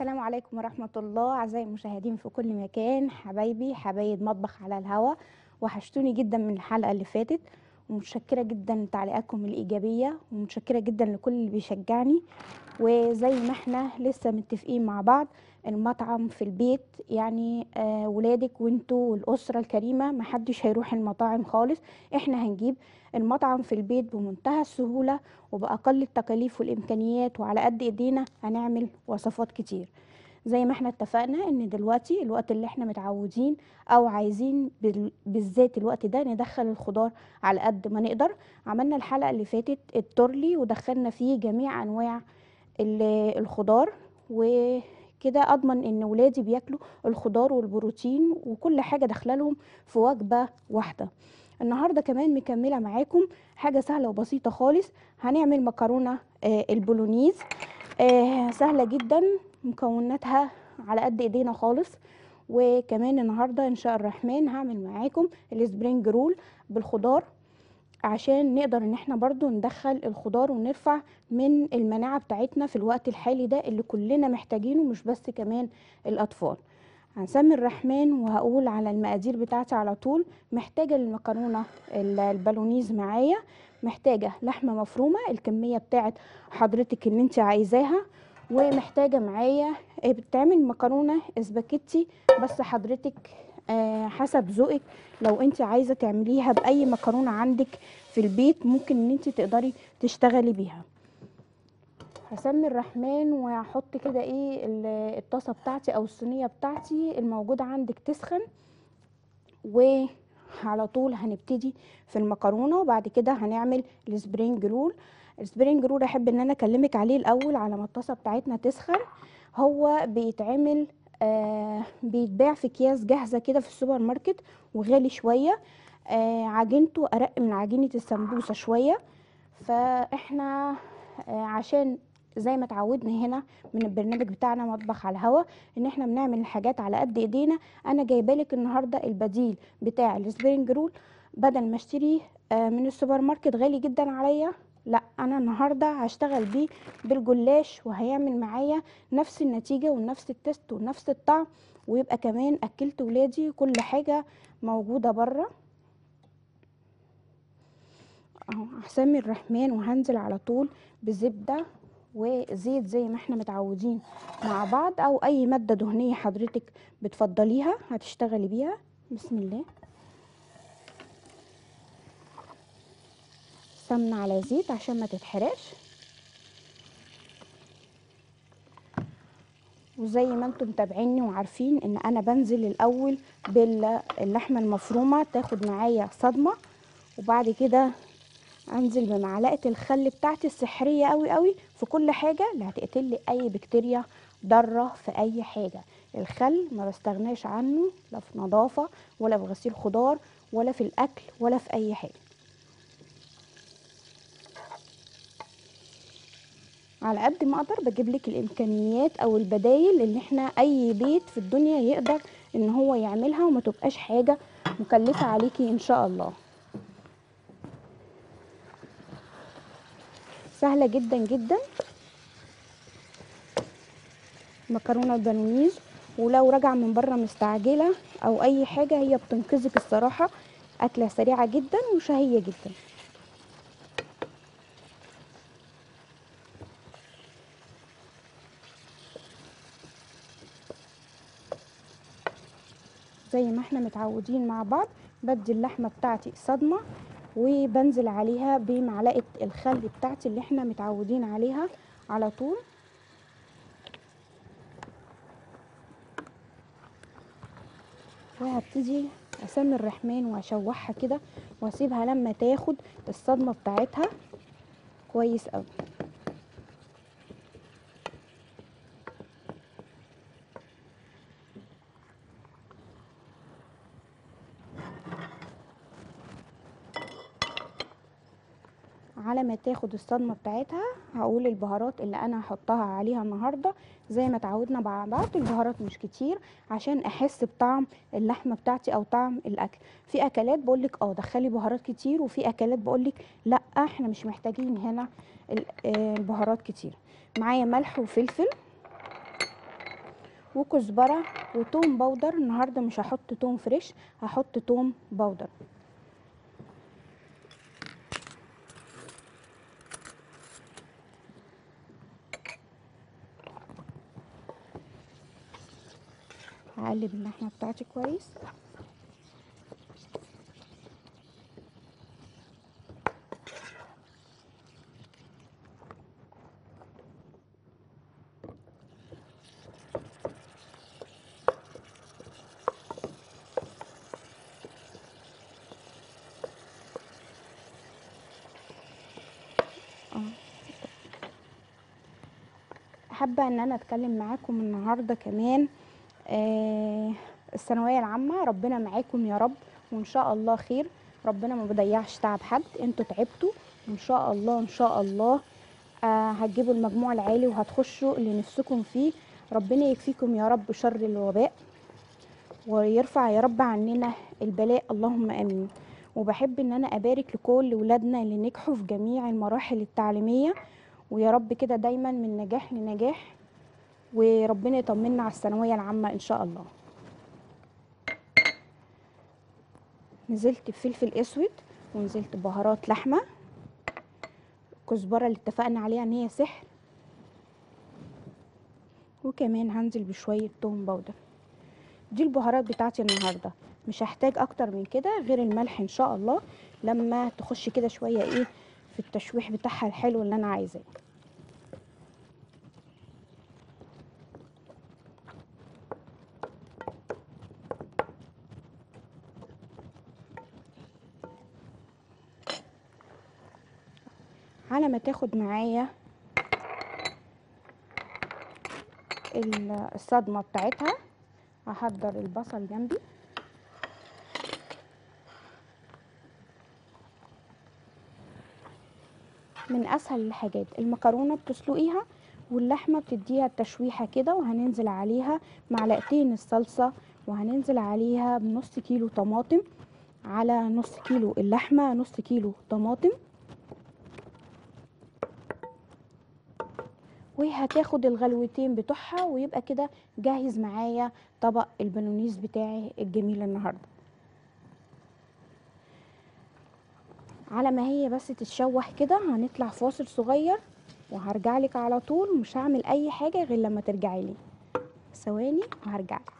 السلام عليكم ورحمة الله أعزائي المشاهدين في كل مكان حبايبي حبايب مطبخ على الهوا وحشتوني جدا من الحلقة اللي فاتت ومتشكرة جدا لتعليقاتكم الإيجابية ومتشكرة جدا لكل اللي بيشجعني وزي ما احنا لسه متفقين مع بعض المطعم في البيت يعني آه ولادك وانتوا والأسرة الكريمة محدش هيروح المطاعم خالص احنا هنجيب المطعم في البيت بمنتهى السهولة وبأقل التكاليف والإمكانيات وعلى قد إيدينا هنعمل وصفات كتير زي ما احنا اتفقنا ان دلوقتي الوقت اللي احنا متعودين او عايزين بال- بالذات الوقت ده ندخل الخضار على قد ما نقدر عملنا الحلقة اللي فاتت التورلي ودخلنا فيه جميع انواع ال- الخضار وكده اضمن ان ولادي بياكلوا الخضار والبروتين وكل حاجة داخله لهم في وجبة واحدة النهارده كمان مكمله معاكم حاجه سهله وبسيطه خالص هنعمل مكرونه آه البولونيز آه سهله جدا مكوناتها على قد ايدينا خالص وكمان النهارده ان شاء الرحمن هعمل معاكم السبرينج رول بالخضار عشان نقدر ان احنا برضو ندخل الخضار ونرفع من المناعه بتاعتنا في الوقت الحالي ده اللي كلنا محتاجينه مش بس كمان الاطفال هنسمي الرحمن وهقول على المقادير بتاعتي على طول محتاجة للمكرونة ال- البالونيز معايا محتاجة لحمة مفرومة الكمية بتاعت حضرتك اللي انت عايزاها ومحتاجة معايا آه، بتعمل مكرونة اسباجيتي بس حضرتك آه، حسب ذوقك لو انت عايزة تعمليها بأي مكرونة عندك في البيت ممكن ان انت تقدري تشتغلي بيها هسمي الرحمن وهحط كده ايه ال- الطاسه بتاعتي او الصينيه بتاعتي الموجوده عندك تسخن وعلى طول هنبتدي في المكرونه وبعد كده هنعمل السبرينج رول السبرينج رول احب ان انا اكلمك عليه الاول على ما الطاسه بتاعتنا تسخن هو بيتعمل آه بيتباع في اكياس جاهزه كده في السوبر ماركت وغالي شويه آه عجينته ارق من عجينه السمبوسه شويه فاحنا آه عشان زي ما اتعودنا هنا من البرنامج بتاعنا مطبخ على الهوا ان احنا بنعمل الحاجات على قد ايدينا انا جايبه لك النهارده البديل بتاع السبرينج رول بدل ما اشتريه آه، من السوبر ماركت غالي جدا عليا لا انا النهارده هشتغل بيه بالجلاش وهيعمل معايا نفس النتيجه ونفس التست ونفس الطعم ويبقى كمان اكلت ولادي كل حاجه موجوده بره اهو هسمي الرحمن وهنزل على طول بزبده وزيت زي ما احنا متعودين مع بعض او اي ماده دهنيه حضرتك بتفضليها هتشتغلي بيها بسم الله سمنه على زيت عشان ما تتحرقش وزي ما انتم متابعيني وعارفين ان انا بنزل الاول باللحمه المفرومه تاخد معايا صدمه وبعد كده انزل بمعلقه الخل بتاعتي السحريه قوي قوي في كل حاجه اللي هتقتل لي اي بكتيريا ضاره في اي حاجه الخل ما بستغناش عنه لا في نظافه ولا في غسيل خضار ولا في الاكل ولا في اي حاجه على قد ما اقدر بجيب لك الامكانيات او البدايل اللي احنا اي بيت في الدنيا يقدر ان هو يعملها وما تبقاش حاجه مكلفه عليكي ان شاء الله سهله جدا جدا مكرونه البانيز ولو راجعه من بره مستعجله او اي حاجه هي بتنقذك الصراحه اكله سريعه جدا وشهيه جدا زي ما احنا متعودين مع بعض بدي اللحمه بتاعتي صدمه وبنزل عليها بمعلقه الخل بتاعتي اللي احنا متعودين عليها على طول وهبتدي اسمي الرحمن واشوحها كده واسيبها لما تاخد الصدمه بتاعتها كويس قوي على ما تاخد الصدمه بتاعتها هقول البهارات اللي انا هحطها عليها النهارده زي ما اتعودنا مع بعض البهارات مش كتير عشان احس بطعم اللحمه بتاعتي او طعم الاكل في اكلات بقولك اه دخلي بهارات كتير وفي اكلات بقولك لا احنا مش محتاجين هنا ال- آه، البهارات كتير معايا ملح وفلفل وكزبره وتوم بودر النهارده مش هحط توم فريش هحط توم بودر هقلب اللحمه بتاعتي كويس حابه ان انا اتكلم معاكم النهارده كمان آه الثانويه العامه ربنا معاكم يا رب وان شاء الله خير ربنا ما بيضيعش تعب حد انتوا تعبتوا وان شاء الله ان شاء الله آه هتجيبوا المجموع العالي وهتخشوا اللي نفسكم فيه ربنا يكفيكم يا رب شر الوباء ويرفع يا رب عننا البلاء اللهم امين وبحب ان انا ابارك لكل ولادنا اللي نجحوا في جميع المراحل التعليميه ويا رب كده دايما من نجاح لنجاح وربنا يطمنا على الثانويه العامه ان شاء الله نزلت بفلفل اسود ونزلت بهارات لحمه كزبره اللي اتفقنا عليها ان هي سحر وكمان هنزل بشويه توم باودر دي البهارات بتاعتي النهارده مش هحتاج اكتر من كده غير الملح ان شاء الله لما تخش كده شويه ايه في التشويح بتاعها الحلو اللي انا عايزاه على ما تاخد معايا الصدمه بتاعتها هحضر البصل جنبي من اسهل الحاجات المكرونه بتسلقيها واللحمه بتديها التشويحه كده وهننزل عليها معلقتين الصلصه وهننزل عليها بنص كيلو طماطم على نص كيلو اللحمه نص كيلو طماطم وهتاخد الغلوتين بتوعها ويبقى كده جاهز معايا طبق البنونيز بتاعي الجميل النهارده على ما هي بس تتشوح كده هنطلع فاصل صغير وهرجع لك على طول مش هعمل اي حاجه غير لما ترجعي لي ثواني وهرجع لك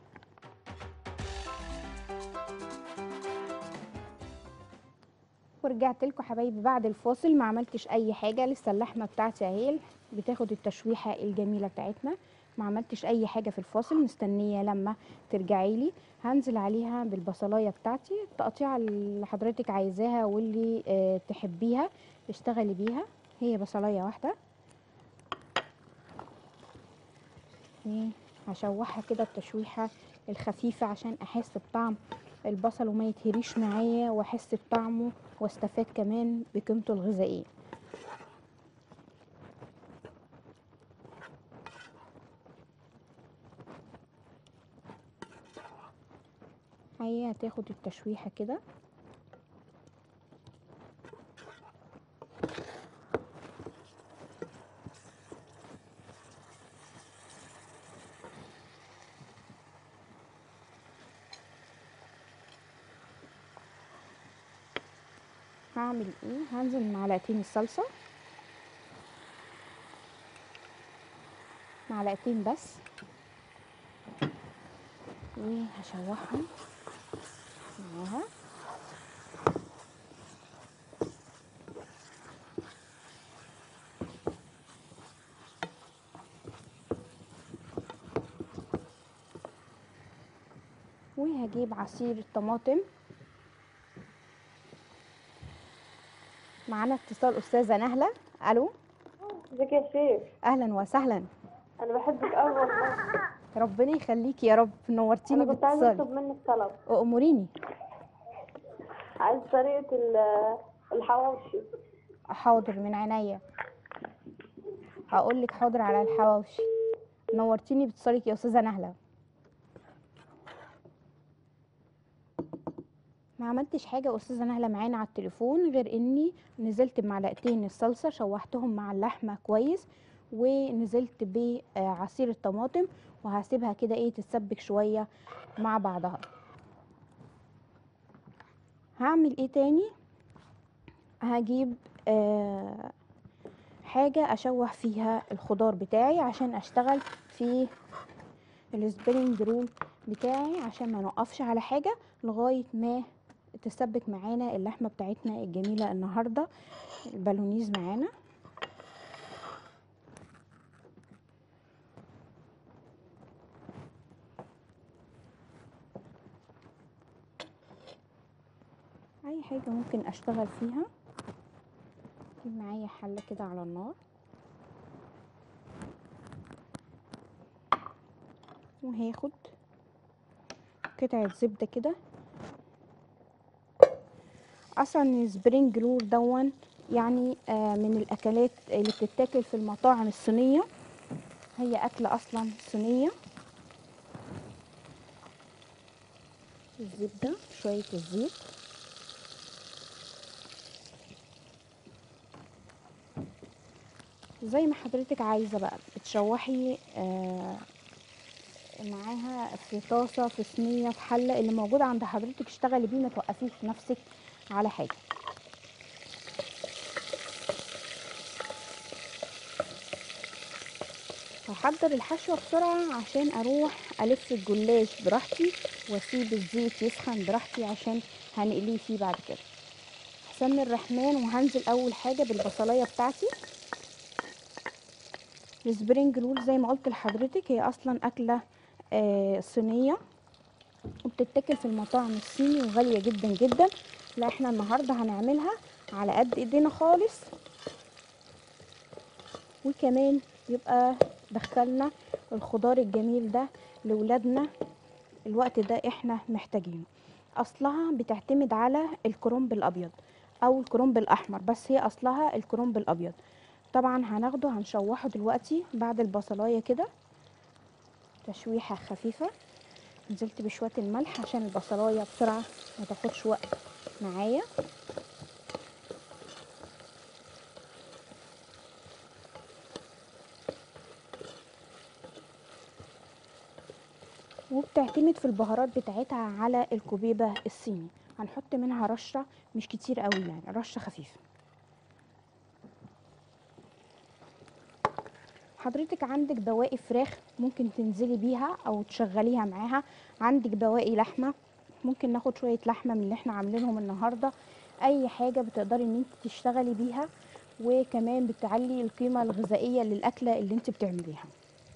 ورجعت لكم حبايبي بعد الفاصل ما عملتش اي حاجه لسه اللحمه بتاعتي اهي بتاخد التشويحه الجميله بتاعتنا ما عملتش اي حاجه في الفاصل مستنيه لما ترجعي لي هنزل عليها بالبصلايه بتاعتي التقطيعه اللي حضرتك عايزاها واللي آه تحبيها اشتغلي بيها هي بصلايه واحده هشوحها كده التشويحه الخفيفه عشان احس بطعم البصل وما يتهريش معايا واحس بطعمه واستفاد كمان بقيمته الغذائيه هي هتاخد التشويحه كده هعمل ايه هنزل معلقتين الصلصه معلقتين بس وهشوحهم معاها وهجيب عصير الطماطم معانا اتصال استاذه نهله الو ازيك يا شيخ اهلا وسهلا انا بحبك قوي والله ربنا يخليكي يا رب نورتيني انا كنت عايزه باتصالك اطلب منك طلب اموريني عايز طريقه ال- الحواوشي حاضر من عينيا هقول لك حاضر على الحواوشي نورتيني باتصالك يا استاذه نهله ما عملتش حاجه يا استاذه نهله معانا على التليفون غير اني نزلت بمعلقتين الصلصه شوحتهم مع اللحمه كويس ونزلت بعصير الطماطم وهسيبها كده ايه تتسبك شويه مع بعضها هعمل ايه تاني هجيب آه حاجة أشوح فيها الخضار بتاعي عشان أشتغل في السبرينج رول بتاعي عشان ما نوقفش على حاجة لغاية ما تسبك معانا اللحمة بتاعتنا الجميلة النهاردة البالونيز معانا اي حاجة ممكن اشتغل فيها اجيب معايا حلة كده على النار وهاخد قطعة زبدة كده اصلا السبرينج رول دون يعني آه من الاكلات اللي بتتاكل في المطاعم الصينية هي اكلة اصلا صينية الزبدة شوية الزيت زي ما حضرتك عايزة بقى بتشوحي آه معاها في طاسة في صينية في حلة اللي موجود عند حضرتك اشتغلي بيه ما توقفيش نفسك على حاجة هحضر الحشوة بسرعة عشان اروح الف الجلاش براحتي واسيب الزيت يسخن براحتي عشان هنقليه فيه بعد كده هسمي الرحمن وهنزل اول حاجة بالبصلاية بتاعتي السبرينج رول زي ما قلت لحضرتك هي اصلا اكله آه صينيه وبتتاكل في المطاعم الصيني وغاليه جدا جدا لا احنا النهارده هنعملها على قد ايدينا خالص وكمان يبقى دخلنا الخضار الجميل ده لولادنا الوقت ده احنا محتاجينه اصلها بتعتمد على الكرنب الابيض او الكرنب الاحمر بس هي اصلها الكرنب الابيض طبعا هناخده هنشوحه دلوقتي بعد البصلايه كده تشويحه خفيفه نزلت بشويه الملح عشان البصلايه بسرعه ما تاخدش وقت معايا وبتعتمد في البهارات بتاعتها على الكوبيبه الصيني هنحط منها رشه مش كتير قوي يعني رشه خفيفه حضرتك عندك بواقي فراخ ممكن تنزلي بيها او تشغليها معاها عندك بواقي لحمه ممكن ناخد شويه لحمه من اللي احنا عاملينهم النهارده اي حاجه بتقدري ان انت تشتغلي بيها وكمان بتعلي القيمه الغذائيه للاكله اللي انت بتعمليها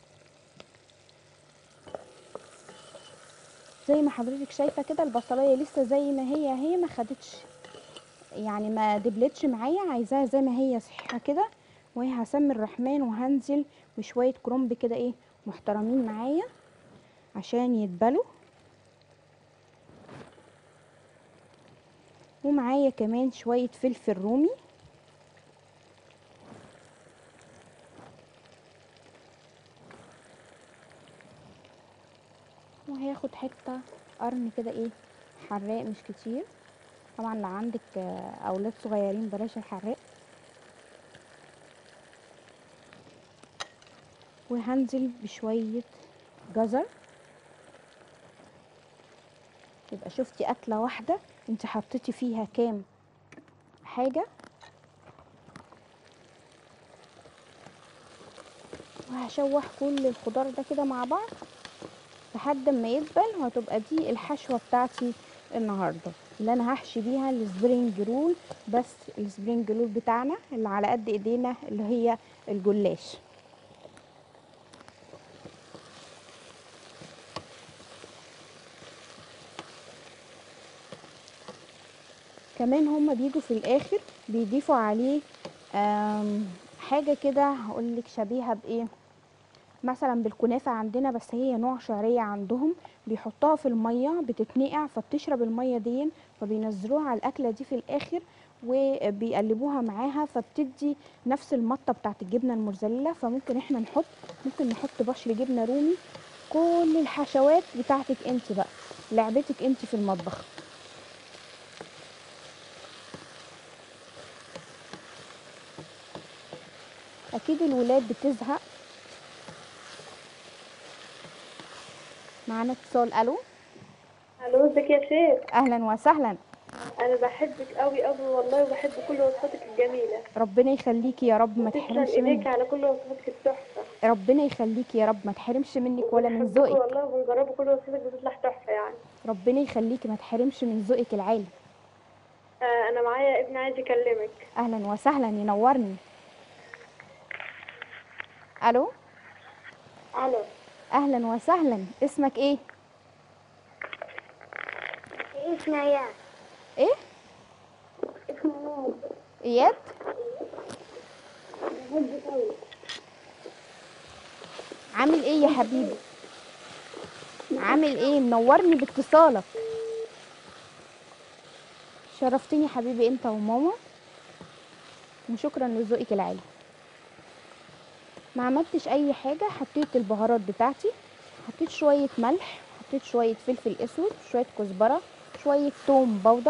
زي ما حضرتك شايفه كده البصلايه لسه زي ما هي هي ما خدتش يعني ما دبلتش معايا عايزاها زي ما هي صحيحه كده وهسمي الرحمن وهنزل بشويه كرنب كده ايه محترمين معايا عشان يتبلوا ومعايا كمان شويه فلفل رومي وهاخد حته قرن كده ايه حراق مش كتير طبعا لو عندك اولاد صغيرين بلاش الحراق وهنزل بشوية جزر يبقى شفتي أكلة واحدة انت حطيتي فيها كام حاجة وهشوح كل الخضار ده كده مع بعض لحد ما يدبل وهتبقى دي الحشوة بتاعتي النهاردة اللي انا هحشي بيها السبرينج رول بس السبرينج رول بتاعنا اللي على قد ايدينا اللي هي الجلاش كمان هما بيجوا في الاخر بيضيفوا عليه حاجه كده هقولك شبيهه بايه مثلا بالكنافه عندنا بس هي نوع شعريه عندهم بيحطوها في الميه بتتنقع فبتشرب الميه دي فبينزلوها على الاكله دي في الاخر وبيقلبوها معاها فبتدي نفس المطه بتاعت الجبنه الموزاريلا فممكن احنا نحط ممكن نحط بشر جبنه رومي كل الحشوات بتاعتك انت بقى لعبتك انت في المطبخ اكيد الولاد بتزهق معانا اتصال الو الو ازيك يا شيخ اهلا وسهلا انا بحبك قوي قوي والله وبحب كل وصفاتك الجميله ربنا يخليكي يا رب ما تسلم تحرمش ايديك منك على كل وصفاتك التحفه ربنا يخليكي يا رب ما تحرمش منك ولا من بنحبكوا ذوقك والله وبنجربوا كل وصفاتك بتطلع تحفه يعني ربنا يخليكي ما تحرمش من ذوقك العالي آه انا معايا ابن عايز يكلمك اهلا وسهلا ينورني الو الو اهلا وسهلا اسمك ايه اسمي اياد ايه اسمي نور اياد بحبك قوي عامل ايه يا حبيبي عامل ايه منورني باتصالك شرفتني يا حبيبي انت وماما وشكرا لذوقك العالي ما عملتش اي حاجه حطيت البهارات بتاعتي حطيت شويه ملح حطيت شويه فلفل اسود شويه كزبره شويه توم بودر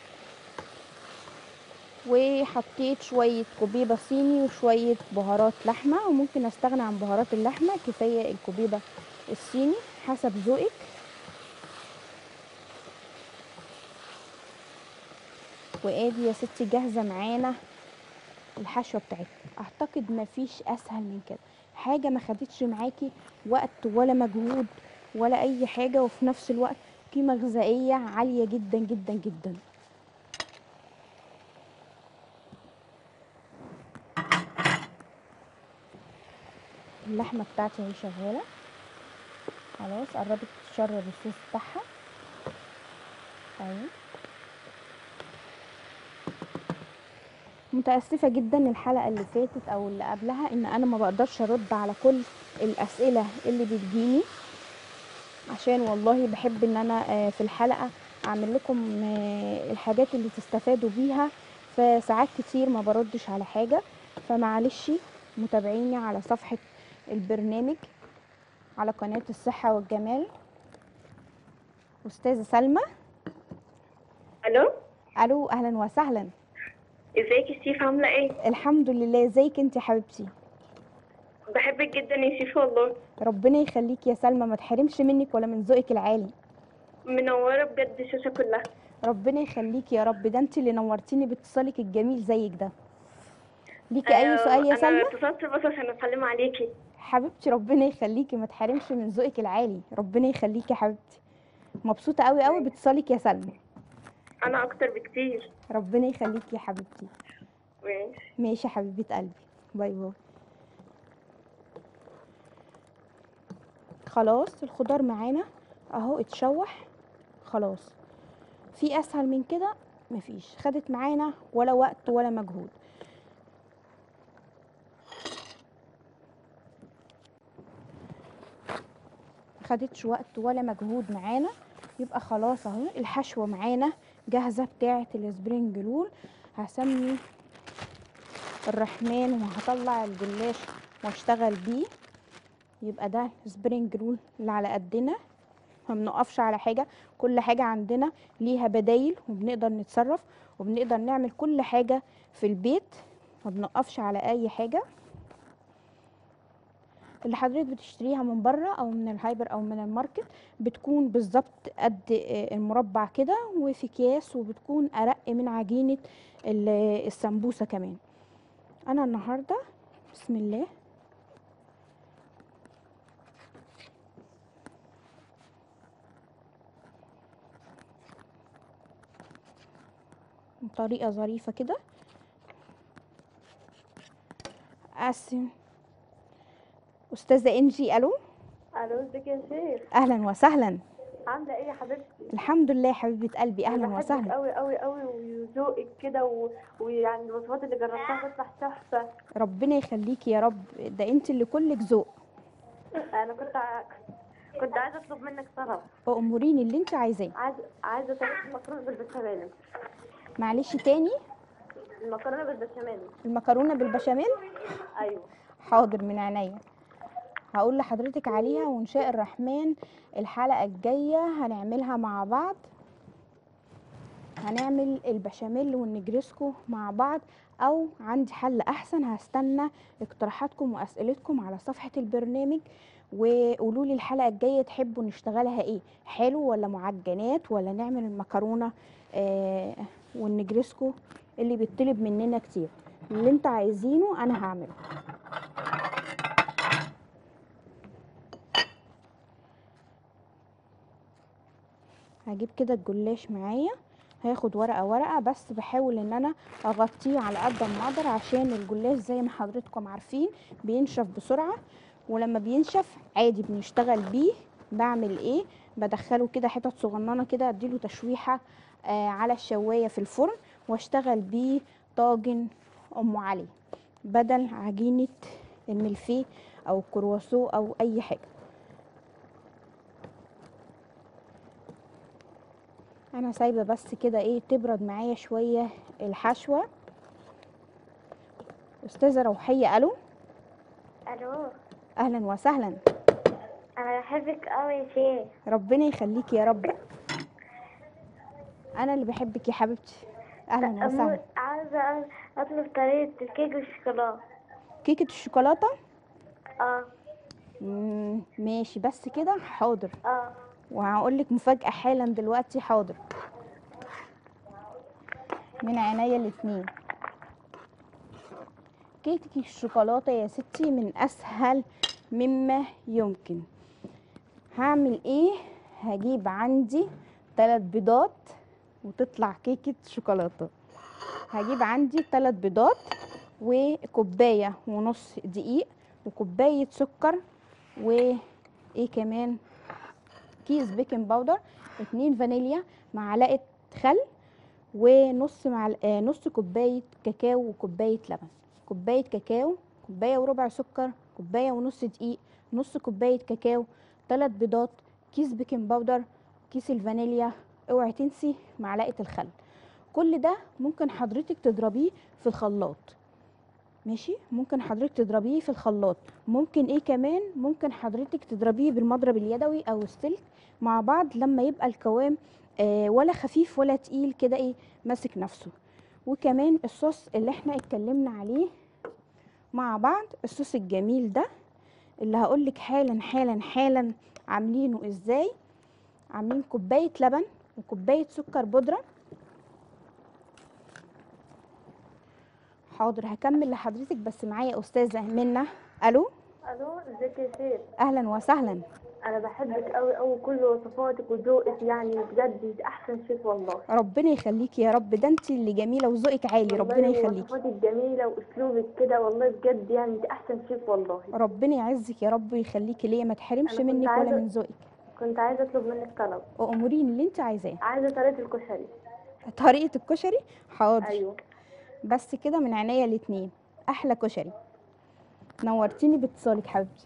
وحطيت شويه كوبيبه صيني وشويه بهارات لحمه وممكن استغنى عن بهارات اللحمه كفايه الكوبيبه الصيني حسب ذوقك وادي يا ستي جاهزه معانا الحشوه بتاعتنا اعتقد مفيش اسهل من كده حاجه ما خدتش معاكي وقت ولا مجهود ولا اي حاجه وفي نفس الوقت قيمه غذائيه عاليه جدا جدا جدا اللحمه بتاعتي اهي شغاله خلاص قربت تشرب الصوص بتاعها اهي متاسفه جدا الحلقه اللي فاتت او اللي قبلها ان انا ما بقدرش ارد على كل الاسئله اللي بتجيني عشان والله بحب ان انا آه، في الحلقه اعمل لكم آه، الحاجات اللي تستفادوا بيها فساعات كتير ما بردش على حاجه فمعلش متابعيني على صفحه البرنامج على قناه الصحه والجمال استاذه سلمى الو الو اهلا وسهلا ازيك يا شيف عامله ايه الحمد لله ازيك انت يا حبيبتي بحبك جدا يا شيف والله ربنا يخليك يا سلمى ما تحرمش منك ولا من ذوقك العالي منوره بجد الشاشه كلها ربنا يخليك يا رب ده انت اللي نورتيني باتصالك الجميل زيك ده ليكي اي سؤال يا سلمى انا اتصلت بس عشان اسلم عليكي حبيبتي ربنا يخليكي ما تحرمش من ذوقك العالي ربنا يخليكي يا حبيبتي مبسوطه قوي قوي باتصالك يا سلمى انا اكتر بكتير ربنا يخليكي يا حبيبتي ماشي ماشي يا حبيبه قلبي باي باي خلاص الخضار معانا اهو اتشوح خلاص في اسهل من كده مفيش خدت معانا ولا وقت ولا مجهود خدتش وقت ولا مجهود معانا يبقى خلاص اهو الحشوه معانا جاهزه بتاعه السبرينج رول هسمي الرحمن وهطلع الجلاش واشتغل بيه يبقى ده سبرينج رول اللي على قدنا ما بنقفش على حاجه كل حاجه عندنا ليها بدايل وبنقدر نتصرف وبنقدر نعمل كل حاجه في البيت ما بنقفش على اي حاجه اللي حضرتك بتشتريها من بره او من الهايبر او من الماركت بتكون بالظبط قد آه، المربع كده وفي اكياس وبتكون ارق من عجينه ال- السمبوسه كمان انا النهارده بسم الله بطريقه ظريفه كده اقسم استاذه انجي الو الو ازيك يا شيخ اهلا وسهلا عامله ايه يا حبيبتي الحمد لله يا حبيبه قلبي اهلا وسهلا قوي قوي قوي وذوقك كده و... ويعني الوصفات اللي جربتها تطلع تحفه ربنا يخليكي يا رب ده انت اللي كلك ذوق انا كنت ع... كنت عايزه اطلب منك طلب اموريني اللي انت عايزاه عايزه عايزه طريقه المكرونه بالبشاميل معلش تاني المكرونه بالبشاميل المكرونه بالبشاميل ايوه حاضر من عينيا هقول لحضرتك عليها وان شاء الرحمن الحلقه الجايه هنعملها مع بعض هنعمل البشاميل والنجرسكو مع بعض او عندي حل احسن هستنى اقتراحاتكم واسئلتكم على صفحة البرنامج وقولوا لي الحلقة الجاية تحبوا نشتغلها ايه حلو ولا معجنات ولا نعمل المكرونة آه والنجرسكو اللي بيطلب مننا كتير اللي انت عايزينه انا هعمله هجيب كده الجلاش معايا هاخد ورقه ورقه بس بحاول ان انا اغطيه على قد ما اقدر عشان الجلاش زي ما حضرتكم عارفين بينشف بسرعه ولما بينشف عادي بنشتغل بيه بعمل ايه بدخله كده حتت صغننه كده اديله تشويحه آه على الشوايه في الفرن واشتغل بيه طاجن ام علي بدل عجينه الملفيه او الكرواسو او اي حاجه انا سايبه بس كده ايه تبرد معايا شويه الحشوه استاذه روحيه الو الو اهلا وسهلا انا بحبك قوي يا شيخ ربنا يخليكي يا رب انا اللي بحبك يا حبيبتي اهلا وسهلا أمو- عاوزه اطلب طريقه الكيك والشوكولاته كيكه الشوكولاته اه مم، ماشي بس كده حاضر اه وهقول لك مفاجاه حالا دلوقتي حاضر من عينيا الاتنين كيكه الشوكولاته يا ستي من اسهل مما يمكن هعمل ايه هجيب عندي ثلاث بيضات وتطلع كيكه شوكولاته هجيب عندي ثلاث بيضات وكوبايه ونص دقيق وكوبايه سكر وايه كمان كيس بيكنج باودر اتنين فانيليا معلقه خل ونص معل... آه نص كوبايه كاكاو وكوبايه لبن كوبايه كاكاو كوبايه وربع سكر كوبايه ونص دقيق نص كوبايه كاكاو ثلاث بيضات كيس بيكنج باودر كيس الفانيليا اوعي تنسي معلقه الخل كل ده ممكن حضرتك تضربيه في الخلاط ماشي ممكن حضرتك تضربيه في الخلاط ممكن ايه كمان ممكن حضرتك تضربيه بالمضرب اليدوي او السلك مع بعض لما يبقى القوام آه ولا خفيف ولا تقيل كده ايه ماسك نفسه وكمان الصوص اللي احنا اتكلمنا عليه مع بعض الصوص الجميل ده اللي هقولك حالا حالا حالا عاملينه ازاي عاملين كوبايه لبن وكوبايه سكر بودره حاضر هكمل لحضرتك بس معايا استاذه منى الو الو ازيك يا شيخ اهلا وسهلا انا بحبك قوي قوي كل وصفاتك وذوقك يعني بجد انت احسن شيف والله ربنا يخليكي يا رب ده انت اللي جميله وذوقك عالي ربنا والله يخليكي وصفاتك جميله واسلوبك كده والله بجد يعني انت احسن شيف والله ربنا يعزك يا رب ويخليكي ليا ما تحرمش أنا كنت منك ولا عايزة- من ذوقك كنت عايزه اطلب منك طلب واموريني اللي انت عايزاه عايزه طريقه الكشري طريقه الكشري حاضر ايوه بس كده من عينيا الاتنين احلى كشري نورتيني باتصالك حبيبتي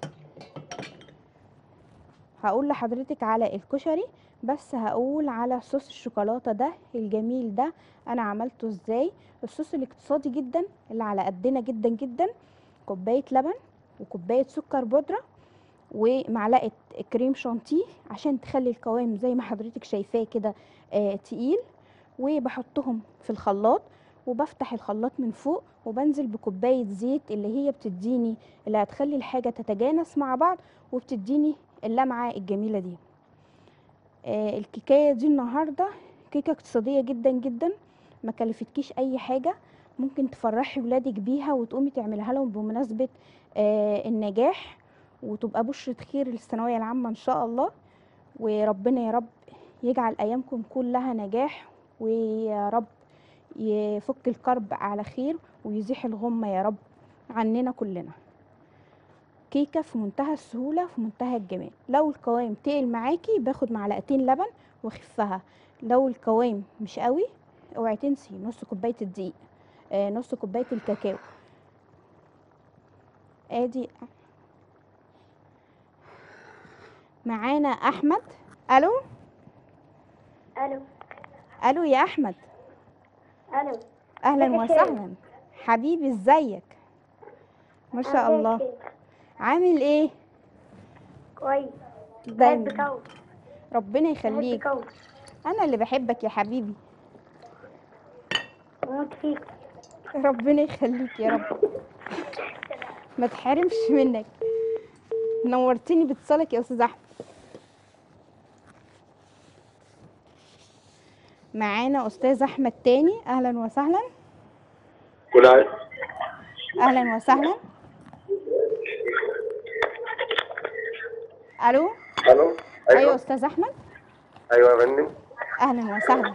هقول لحضرتك على الكشري بس هقول على صوص الشوكولاته ده الجميل ده انا عملته ازاي الصوص الاقتصادي جدا اللي على قدنا جدا جدا كوبايه لبن وكوبايه سكر بودره ومعلقه كريم شانتيه عشان تخلي القوام زي ما حضرتك شايفاه كده آه تقيل وبحطهم في الخلاط وبفتح الخلاط من فوق وبنزل بكوبايه زيت اللي هي بتديني اللي هتخلي الحاجه تتجانس مع بعض وبتديني اللمعه الجميله دي آه الكيكايه دي النهارده كيكه اقتصاديه جدا جدا ما كلفتكيش اي حاجه ممكن تفرحي ولادك بيها وتقومي تعملها لهم بمناسبه آه النجاح وتبقى بشرة خير للثانوية العامة إن شاء الله وربنا يا رب يجعل أيامكم كلها نجاح ويا رب يفك الكرب على خير ويزيح الغمة يا رب عننا كلنا كيكة في منتهى السهولة في منتهى الجمال لو القوام تقل معاكي باخد معلقتين لبن واخفها لو القوام مش قوي اوعي تنسي نص كوباية الدقيق آه نص كوباية الكاكاو ادي معانا احمد الو الو الو يا احمد الو اهلا ازيك يا وسهلا حبيبي ازيك ما شاء الله عامل ايه كويس دايما بحبك قوي ربنا يخليك بحبك قوي انا اللي بحبك يا حبيبي بموت فيك ربنا يخليك يا رب ما تحرمش منك نورتني باتصالك يا استاذ احمد معانا استاذ احمد تاني اهلا وسهلا كل عام اهلا وسهلا الو الو ايوه استاذ احمد ايوه يا فندم اهلا وسهلا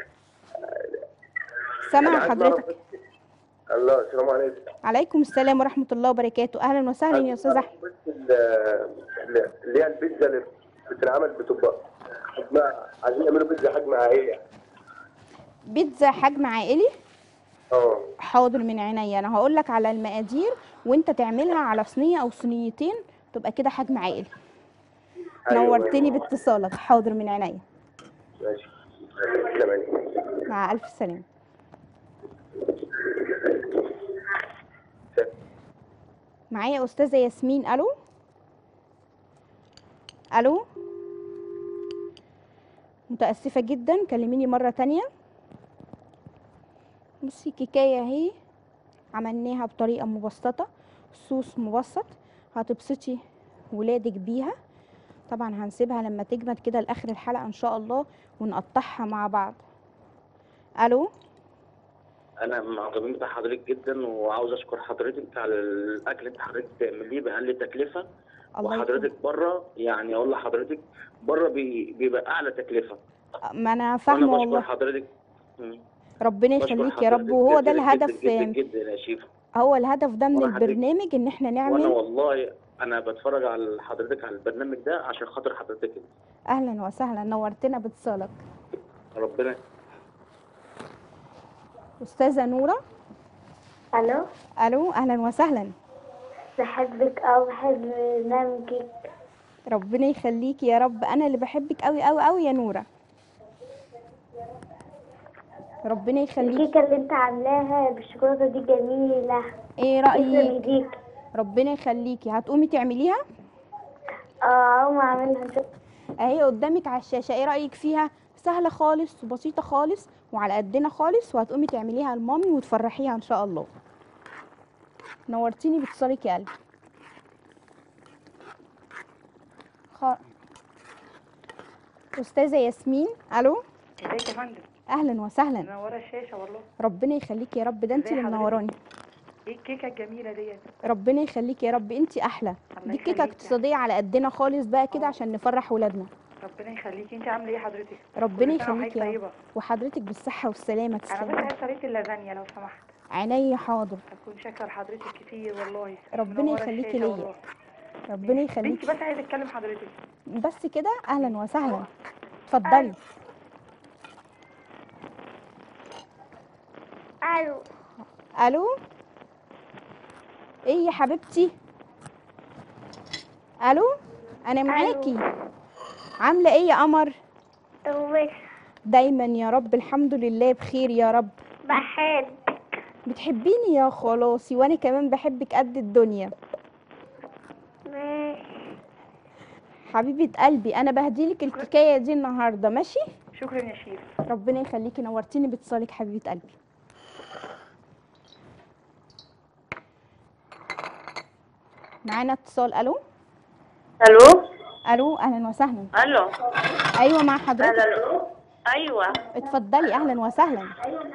سامع حضرتك الله السلام عليكم عليكم السلام ورحمه الله وبركاته اهلا وسهلا يا استاذ احمد بس ال- ال- اللي هي البيتزا اللي بتتعمل بتبقى حجمها عايزين يعملوا بيتزا حجم عائلي بيتزا حجم عائلي اه حاضر من عينيا انا هقول لك على المقادير وانت تعملها على صينيه او صينيتين تبقى كده حجم عائلي أيوة، نورتني أيوة. باتصالك حاضر من عينيا ماشي تمام مع الف سلامه معايا استاذه ياسمين الو الو متاسفه جدا كلميني مره تانية بصي كيكايه اهي عملناها بطريقه مبسطه صوص مبسط هتبسطي ولادك بيها طبعا هنسيبها لما تجمد كده لاخر الحلقه ان شاء الله ونقطعها مع بعض الو انا معجبين بتاع حضرتك جدا وعاوز اشكر حضرتك على الاكل اللي حضرتك بتعمليه باقل تكلفه الله وحضرتك يكرمك بره يعني اقول لحضرتك بره بي بيبقى اعلى تكلفه ما انا وانا فاهمه بشكر والله حضرتك مم. ربنا بشكر يخليك يا رب حضرتك وهو ده جداً الهدف جدا جدا, جدا يا شيف هو الهدف ده من وأنا حضرتك- البرنامج ان احنا وانا نعمل والله انا بتفرج على حضرتك على البرنامج ده عشان خاطر حضرتك انت. اهلا وسهلا نورتنا باتصالك ربنا استاذه نوره الو الو اهلا وسهلا بحبك او بحب برنامجك ربنا يخليكي يا رب انا اللي بحبك قوي قوي قوي يا نوره ربنا يخليكي الكيكه اللي انت عاملاها بالشوكولاته دي جميله ايه تسلم رايك ايديك ربنا يخليكي هتقومي تعمليها اه اقوم اعملها ان شاء اهي قدامك على الشاشه ايه رايك فيها سهله خالص وبسيطه خالص وعلى قدنا خالص وهتقومي تعمليها لمامي وتفرحيها ان شاء الله نورتيني باتصالك يا قلبي خ... استاذه ياسمين الو ازيك يا فندم اهلا وسهلا منوره الشاشه والله ربنا يخليكي يا رب ده انت ازي اللي حضرتك؟ منوراني ايه الكيكه الجميله ديت ربنا يخليكي يا رب انت احلى الله دي كيكه يخليكي. اقتصاديه على قدنا خالص بقى كده اه. عشان نفرح ولادنا ربنا يخليكي انت عامله ايه حضرتك ربنا كل سنة يخليكي يا رب طيبه وحضرتك بالصحه والسلامه انا بس تسلمي عايزه طريقه اللازانيا لو سمحت عينيا حاضر اكون شاكر حضرتك كتير والله ربنا منورة يخليكي الشاشة ليا. والله. ربنا بنتي يخليكي بس عايزه اتكلم حضرتك بس كده اهلا وسهلا اتفضلي الو الو ايه يا حبيبتي الو انا معاكي عامله ايه يا قمر بس دايما يا رب الحمد لله بخير يا رب بحب بتحبيني يا خلاصي وانا كمان بحبك قد الدنيا حبيبه قلبي انا بهديلك الحكايه دي النهارده ماشي شكرا يا شيف ربنا يخليكي نورتيني باتصالك حبيبه قلبي معانا اتصال الو الو الو اهلا وسهلا الو ايوه مع حضرتك الو ايوه اتفضلي اهلا وسهلا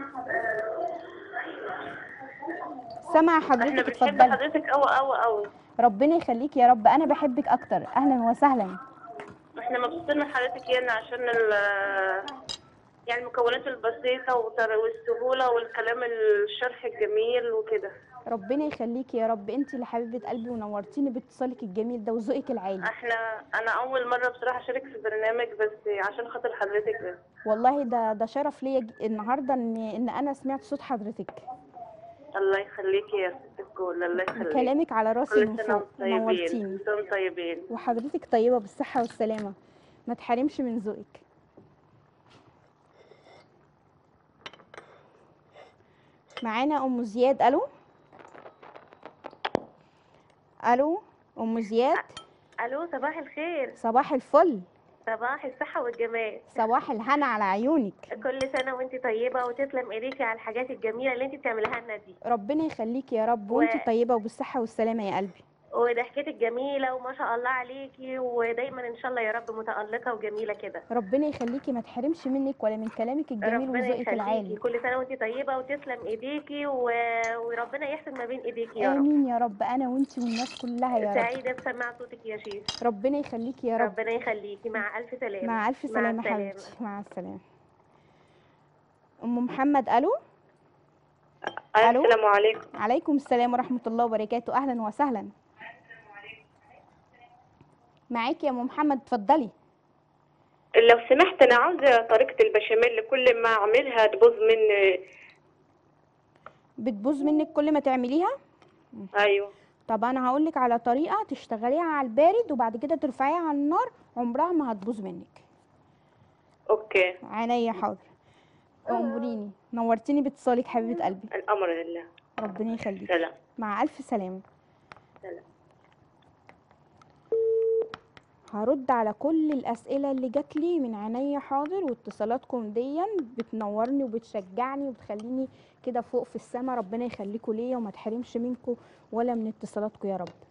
سامعه احنا حضرتك بنحب اتفضلي حضرتك قوي قوي قوي ربنا يخليكي يا رب انا بحبك اكتر اهلا وسهلا احنا مبسوطين من حضرتك يعني عشان ال يعني المكونات البسيطة وتر- والسهولة والكلام الشرح الجميل وكده ربنا يخليكي يا رب انت اللي حبيبه قلبي ونورتيني باتصالك الجميل ده وذوقك العالي احنا انا اول مرة بصراحة اشارك في البرنامج بس عشان خاطر حضرتك بس والله ده ده شرف ليا ج- النهارده ان ان انا سمعت صوت حضرتك الله يخليكي يا ست الكل الله يخليك كلامك على راسي من كل سنة فوق وانتم طيبين نورتيني كل سنة وانتم طيبين وحضرتك طيبه بالصحه والسلامه ما تحرمش من ذوقك معانا ام زياد الو الو ام زياد الو صباح الخير صباح الفل صباح الصحة والجمال صباح الهنا على عيونك كل سنة وانت طيبة وتسلم ايديكي على الحاجات الجميلة اللي انت بتعملها لنا دي ربنا يخليكي يا رب وانت و- طيبه وبالصحه والسلامه يا قلبي وضحكتك جميلة وما شاء الله عليكي ودايما ان شاء الله يا رب متألقة وجميلة كده ربنا يخليكي ما تحرمش منك ولا من كلامك الجميل ربنا وذوقك يخليكي العالي كل سنة وانت طيبة وتسلم ايديكي و... وربنا يحسن ما بين ايديكي يا رب امين يا رب انا وانت والناس كلها يا رب سعيدة بسمع صوتك يا شيخ ربنا يخليكي يا رب ربنا يخليكي مع ألف سلامة مع الف مع سلامه السلامة. حبيبتي مع السلامه ام محمد الو ألو؟ السلام عليكم عليكم السلام ورحمه الله وبركاته اهلا وسهلا معاكي يا ام محمد اتفضلي لو سمحت انا عاوزه طريقه البشاميل كل ما اعملها تبوظ مني بتبوظ منك كل ما تعمليها ايوه طب انا هقولك على طريقه تشتغليها على البارد وبعد كده ترفعيها على النار عمرها ما هتبوظ منك اوكي عينيا حاضر اموريني نورتيني باتصالك حبيبه قلبي الامر لله ربنا يخليك سلام مع الف سلامه سلام. هرد على كل الاسئله اللي جات لي من عينيا حاضر واتصالاتكم ديا بتنورني وبتشجعني وبتخليني كده فوق في السما ربنا يخليكم ليا وما تحرمش منكم ولا من اتصالاتكم يا رب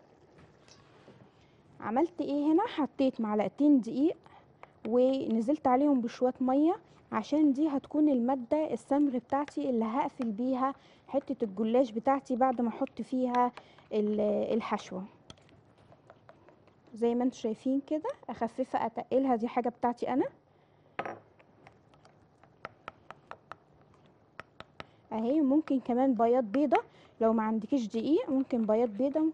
عملت ايه هنا حطيت معلقتين دقيق ونزلت عليهم بشويه ميه عشان دي هتكون الماده الصمغ بتاعتي اللي هقفل بيها حته الجلاش بتاعتي بعد ما احط فيها ال- الحشوه زي ما انتم شايفين كده اخففها اتقلها دي حاجه بتاعتي انا اهي ممكن كمان بياض بيضه لو ما عندكيش دقيق ممكن بياض بيضه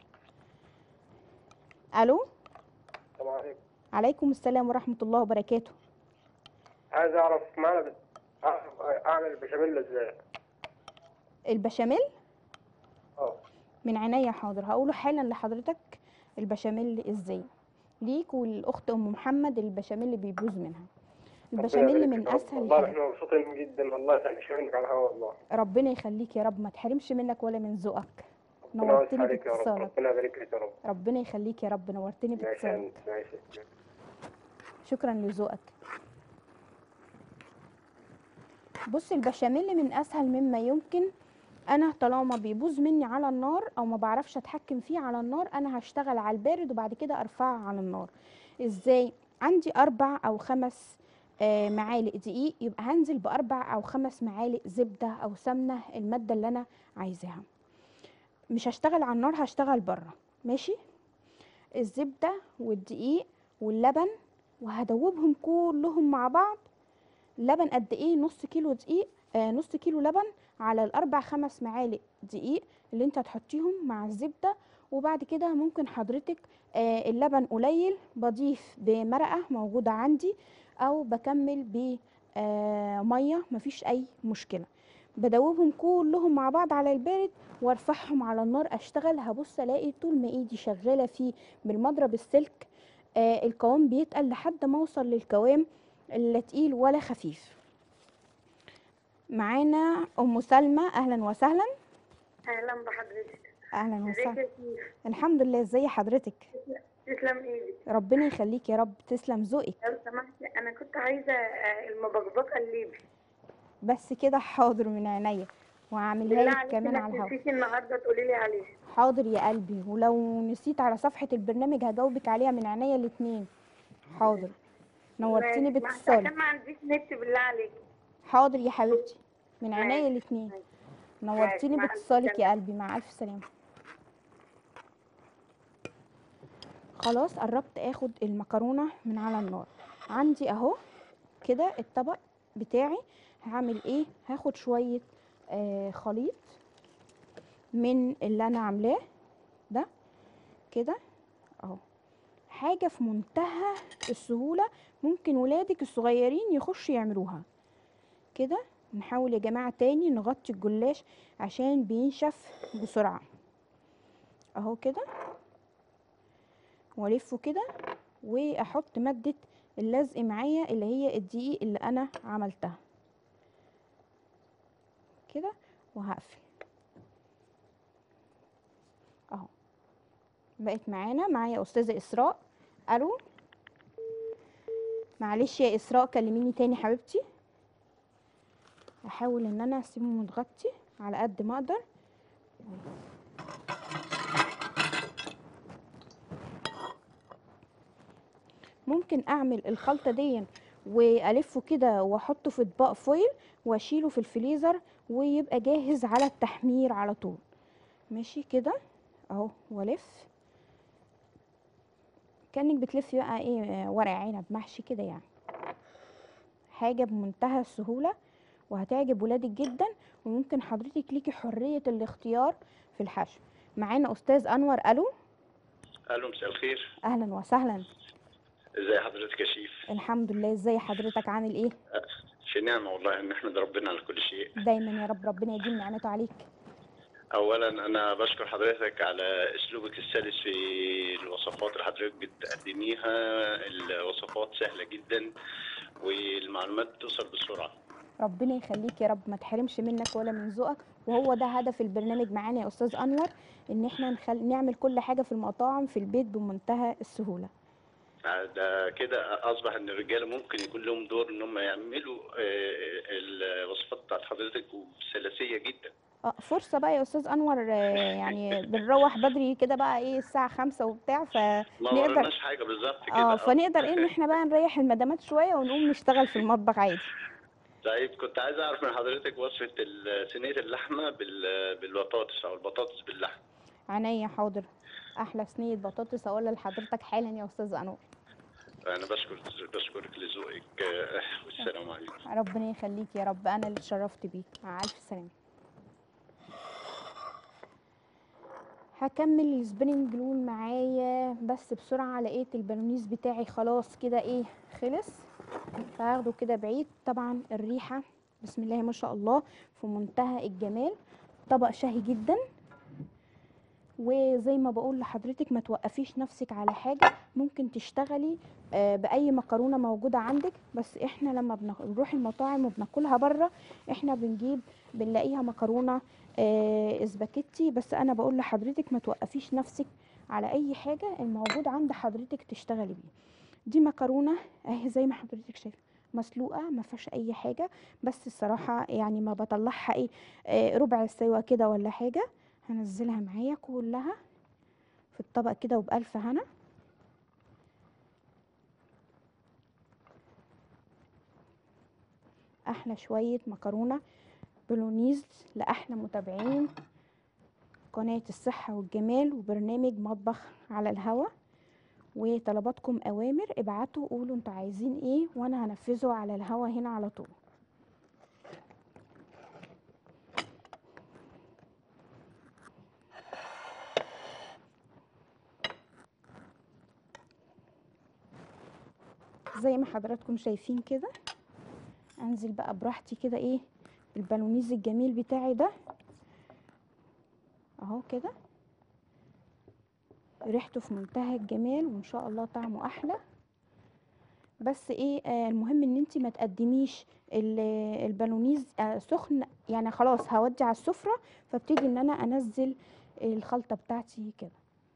الو السلام عليكم عليكم السلام ورحمه الله وبركاته عايز اعرف معنى اعرف اعمل البشاميل ازاي البشاميل اه من عينيا حاضر هقوله حالا لحضرتك البشاميل ازاي ليك والاخت ام محمد البشاميل اللي بيبوظ منها البشاميل من اسهل والله الحاجات احنا مبسوطين جدا الله يخليك منك على الهوا والله ربنا يخليك يا رب ما تحرمش منك ولا من ذوقك ربنا يوسع نورتني عليك يا رب باتصالك ربنا يبارك لك يا رب ربنا يخليك يا رب نورتني ماشي باتصالك ماشي شكرا لذوقك بص البشاميل من اسهل مما يمكن انا طالما بيبوظ مني على النار او ما بعرفش اتحكم فيه على النار انا هشتغل على البارد وبعد كده ارفعه على النار ازاي عندي اربع او خمس آه، معالق دقيق يبقى هنزل باربع او خمس معالق زبده او سمنه الماده اللي انا عايزاها مش هشتغل على النار هشتغل بره ماشي الزبده والدقيق واللبن وهدوبهم كلهم مع بعض لبن قد ايه نص كيلو دقيق آه نص كيلو لبن على الاربع خمس معالق دقيق اللي انت هتحطيهم مع الزبده وبعد كده ممكن حضرتك آه اللبن قليل بضيف بمرقه موجوده عندي او بكمل ب آه ميه مفيش اي مشكله بدوبهم كلهم مع بعض على البارد وارفعهم على النار اشتغل هبص الاقي طول ما ايدي شغاله فيه بالمضرب السلك آه القوام بيتقل لحد ما اوصل للقوام لا تقيل ولا خفيف معانا ام سلمى اهلا وسهلا أهلا بحضرتك اهلا ازيك وسهلا يا شيخ الحمد لله ازي حضرتك تسلم ايدك ربنا يخليك يا رب تسلم ذوقك لو سمحتي أنا كنت عايزة آه، المبكبكة الليبي بس كده حاضر من عينيا وهعملها بالله لك عليكي كمان ما على الهوا تنسيش النهاردة تقولي لي عليها حاضر يا قلبي ولو نسيت على صفحة البرنامج هجاوبك عليها من عينيا الاتنين حاضر نورتيني ماشي. ما- باتصالك عشان ما عنديش نت بالله عليك حاضر يا حبيبتي من عينيا ماشي. الاتنين ماشي. نورتيني مع ألف باتصالك يا سلامة. قلبي مع الف سلامه خلاص قربت اخد المكرونه من على النار عندي اهو كده الطبق بتاعي هعمل ايه هاخد شويه آه خليط من اللي انا عاملاه ده كده اهو حاجه في منتهى السهوله ممكن ولادك الصغيرين يخشوا يعملوها كده نحاول يا جماعة تاني نغطي الجلاش عشان بينشف بسرعة اهو كده والفه كده واحط مادة اللزق معايا اللي هي الدقيق اللي انا عملتها كده وهقفل اهو بقت معانا معايا استاذة اسراء الو معلش يا اسراء كلميني تاني حبيبتي احاول ان انا اسيبه متغطي على قد ما اقدر ممكن اعمل الخلطه دي والفه كده واحطه في اطباق فويل واشيله في الفريزر ويبقى جاهز على التحمير على طول ماشي كده اهو والف كانك بتلفي بقى ايه آه، ورق عنب محشي كده يعني حاجه بمنتهى السهوله وهتعجب ولادك جدا وممكن حضرتك ليكي حريه الاختيار في الحشو معانا استاذ انور الو الو مساء الخير اهلا وسهلا ازي حضرتك يا شيف الحمد لله ازاي حضرتك عامل ايه في نعمه والله نحمد ربنا على كل شيء دايما يا رب ربنا يديم نعمته عليك اولا انا بشكر حضرتك على اسلوبك السلس في الوصفات اللي حضرتك بتقدميها الوصفات سهله جدا والمعلومات توصل بسرعه ربنا يخليك يا رب ما تحرمش منك ولا من ذوقك وهو ده هدف البرنامج معانا يا استاذ انور ان احنا نخل... نعمل كل حاجه في المطاعم في البيت بمنتهى السهوله ده كده اصبح ان الرجاله ممكن يكون لهم دور ان هم يعملوا آه، الوصفات بتاعت حضرتك وبسلاسيه جدا اه فرصه بقى يا استاذ انور آه، يعني بنروح بدري كده بقى ايه الساعه خمسة وبتاع ما فنقدر ورناش حاجه بالظبط كده اه فنقدر ايه ان احنا بقى نريح المدامات شويه ونقوم نشتغل في المطبخ عادي طيب كنت عايز اعرف من حضرتك وصفه ال- صينيه اللحمه بال- بالبطاطس او البطاطس باللحمه عينيا حاضر احلى صينيه بطاطس اقولها لحضرتك حالا يا استاذ انور انا بشكر بشكرك لذوقك آه، والسلام عليكم ربنا يخليك يا رب انا اللي اتشرفت بيك مع الف سلامه هكمل السبيننج رول معايا بس بسرعه لقيت البرنيس بتاعي خلاص كده ايه خلص فهاخده كده بعيد طبعا الريحه بسم الله ما شاء الله في منتهى الجمال طبق شهي جدا وزي ما بقول لحضرتك ما توقفيش نفسك على حاجه ممكن تشتغلي آه، باي مكرونه موجوده عندك بس احنا لما بنخ- بنروح المطاعم وبناكلها بره احنا بنجيب بنلاقيها مكرونه آه، اسباجيتي بس انا بقول لحضرتك ما توقفيش نفسك على اي حاجه الموجود عند حضرتك تشتغلي بيه دي مكرونه اهي زي ما حضرتك شايفه مسلوقه ما فيهاش اي حاجه بس الصراحه يعني ما بطلعها ايه آه، ربع سوا كده ولا حاجه هنزلها معايا كلها في الطبق كده وبألف هنا احلى شويه مكرونه بولونيز لاحلى متابعين قناه الصحه والجمال وبرنامج مطبخ على الهوا وطلباتكم اوامر ابعتوا قولوا انتوا عايزين ايه وانا هنفذه على الهوا هنا على طول زي ما حضراتكم شايفين كده انزل بقى براحتي كده ايه البالونيز الجميل بتاعي ده اهو كده ريحته في منتهى الجمال وان شاء الله طعمه احلى بس ايه آه المهم ان انت ما تقدميش ال- البالونيز آه سخن يعني خلاص هودي على السفره فابتدي ان انا انزل الخلطه بتاعتي كده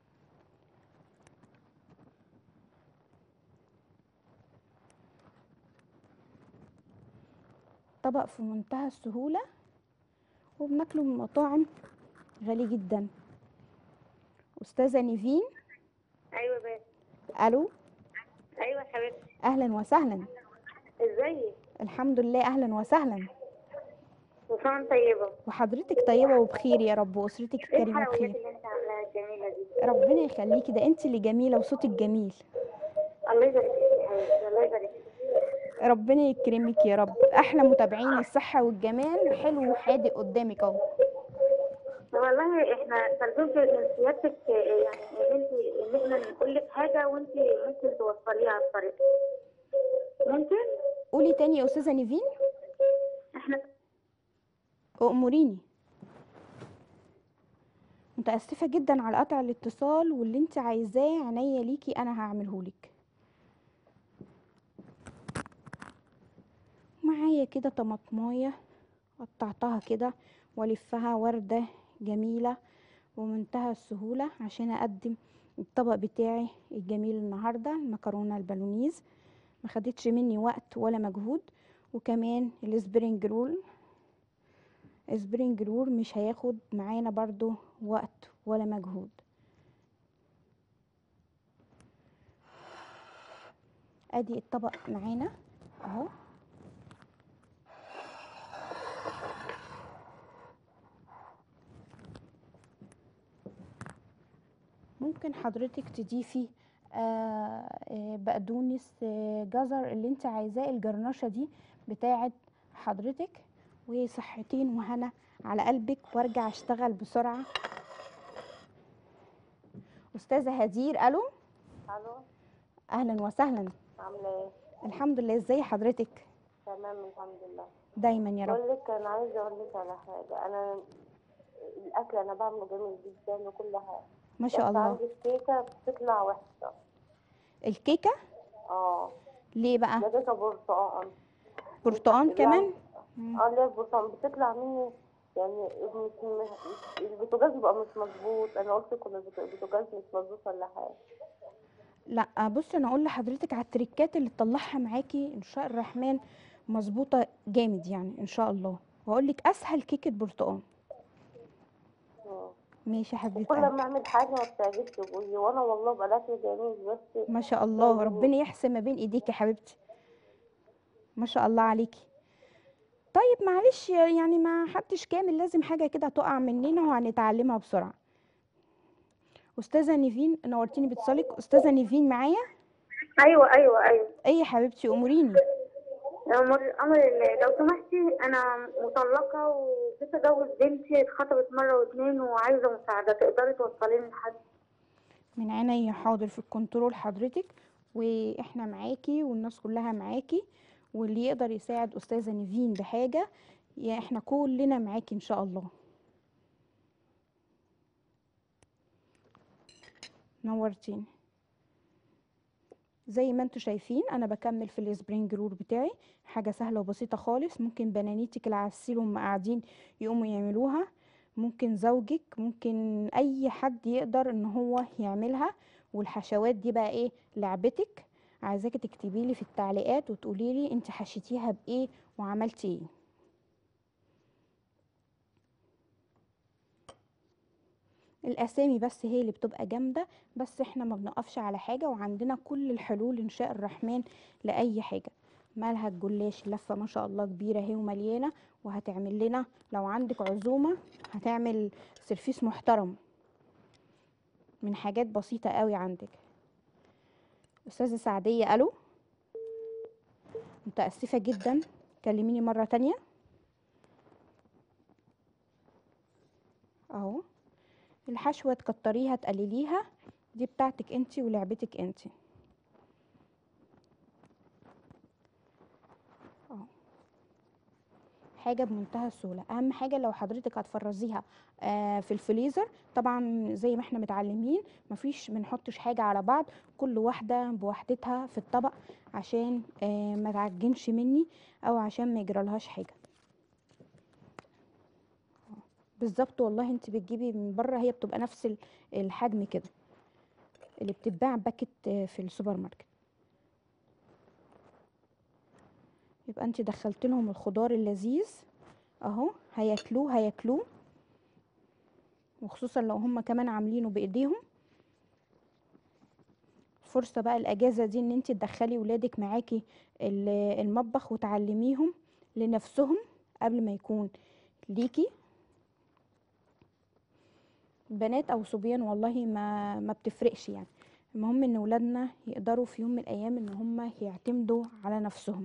طبق في منتهى السهولة وبناكله من مطاعم غالي جدا أستاذة نيفين ايوه بس ألو ايوه حبيبتي أهلا وسهلا ازيك الحمد لله أهلا وسهلا وسام طيبه وحضرتك طيبة وبخير يا رب وأسرتك ايه الكريمة الحلويات بخير اللي انت عاملاها الجميله دي ربنا يخليكي ده انت اللي جميلة وصوتك جميل الله يبارك فيك يا حبيبتي الله يبارك فيك ربنا يكرمك يا رب أحلى متابعين الصحة والجمال حلو وحادق قدامك أهو والله احنا طالبين من سيادتك يعني ان انت ان احنا نقول لك حاجه وانت ممكن توصليها على الطريق ممكن قولي تاني يا أستاذة نيفين احنا أأمريني متأسفة جدا على قطع الاتصال واللي انت عايزاه عينيا ليكي انا هعملهولك معايا كده طماطمايه قطعتها كده والفها وردة جميلة ومنتهى السهولة عشان اقدم الطبق بتاعي الجميل النهاردة المكرونة البالونيز ما خدتش مني وقت ولا مجهود وكمان السبرينج رول السبرينج رول مش هياخد معانا برضو وقت ولا مجهود ادي الطبق معانا اهو ممكن حضرتك تضيفي آه، آه، بقدونس آه، جزر اللي انت عايزاه الجرنشة دي بتاعت حضرتك وصحتين وهنا على قلبك وارجع اشتغل بسرعة استاذة هدير الو الو اهلا وسهلا عامله ايه الحمد لله ازاي حضرتك تمام الحمد لله دايما يا رب بقول لك انا عايزه اقول لك على حاجه انا الاكل انا بعمله جميل جدا وكل حاجه ما شاء بس الله عندي الكيكه بتطلع وحشه الكيكة اه ليه بقى ده كيكه برتقال برتقان كمان اه اللي هي البرتقال بتطلع مني يعني مش مش- البوتاجاز بيبقى مش مظبوط انا قلت كنا البوت- البوتاجاز مش مظبوط ولا حاجه لا بص انا اقول لحضرتك على التريكات اللي تطلعها معاكي ان شاء الرحمن مظبوطه جامد يعني ان شاء الله واقول لك اسهل كيكه برتقال مم. ماشي يا حبيبه كل قلبي. ما اعمل حاجه ما بتعجبش ابويا وانا والله بقى الاكل جميل بس ما شاء الله طيب. ربنا يحسن ما بين ايديك يا حبيبتي ما شاء الله عليكي طيب معلش يعني ما حدش كامل لازم حاجه كده تقع مننا وهنتعلمها بسرعه استاذه نيفين نورتيني باتصالك استاذه نيفين معايا ايوه ايوه ايوه ايه يا حبيبتي اموريني أمر أمر الله لو سمحتي أنا مطلقة وجيت أجوز بنتي اتخطبت مرة واتنين وعايزة مساعدة تقدري توصليني لحد من عينيا حاضر في الكنترول حضرتك واحنا معاكي والناس كلها معاكي واللي يقدر يساعد استاذه نيفين بحاجه يا احنا كلنا معاكي ان شاء الله نورتيني زي ما انتوا شايفين انا بكمل في السبرينج رول بتاعي حاجه سهله وبسيطه خالص ممكن بنانيتك العسيل هم قاعدين يقوموا يعملوها ممكن زوجك ممكن اي حد يقدر ان هو يعملها والحشوات دي بقى ايه لعبتك عايزاكي تكتبي لي في التعليقات وتقولي لي انت حشيتيها بايه وعملتي ايه الاسامي بس هي اللي بتبقى جامده بس احنا ما بنقفش على حاجه وعندنا كل الحلول ان شاء الرحمن لاي حاجه مالها الجلاش لفه ما شاء الله كبيره اهي ومليانه وهتعمل لنا لو عندك عزومه هتعمل سرفيس محترم من حاجات بسيطه قوي عندك استاذه سعديه الو متاسفه جدا كلميني مره تانية اهو الحشوه تكتريها تقلليها دي بتاعتك انتي ولعبتك انتي اهو حاجه بمنتهى السهوله اهم حاجه لو حضرتك هتفرزيها آه في الفريزر طبعا زي ما احنا متعلمين مفيش بنحطش حاجه على بعض كل واحده بوحدتها في الطبق عشان آه ما تعجنش مني او عشان ما يجرالهاش حاجه بالظبط والله انت بتجيبي من بره هي بتبقى نفس ال- الحجم كده اللي بتتباع باكت آه، في السوبر ماركت يبقى انت دخلت لهم الخضار اللذيذ اهو هياكلوه هياكلوه وخصوصا لو هم كمان عاملينه بايديهم فرصة بقى الاجازة دي ان انت تدخلي ولادك معاكي ال- المطبخ وتعلميهم لنفسهم قبل ما يكون ليكي بنات او صبيان والله ما ما بتفرقش يعني المهم ان ولادنا يقدروا في يوم من الايام ان هم يعتمدوا على نفسهم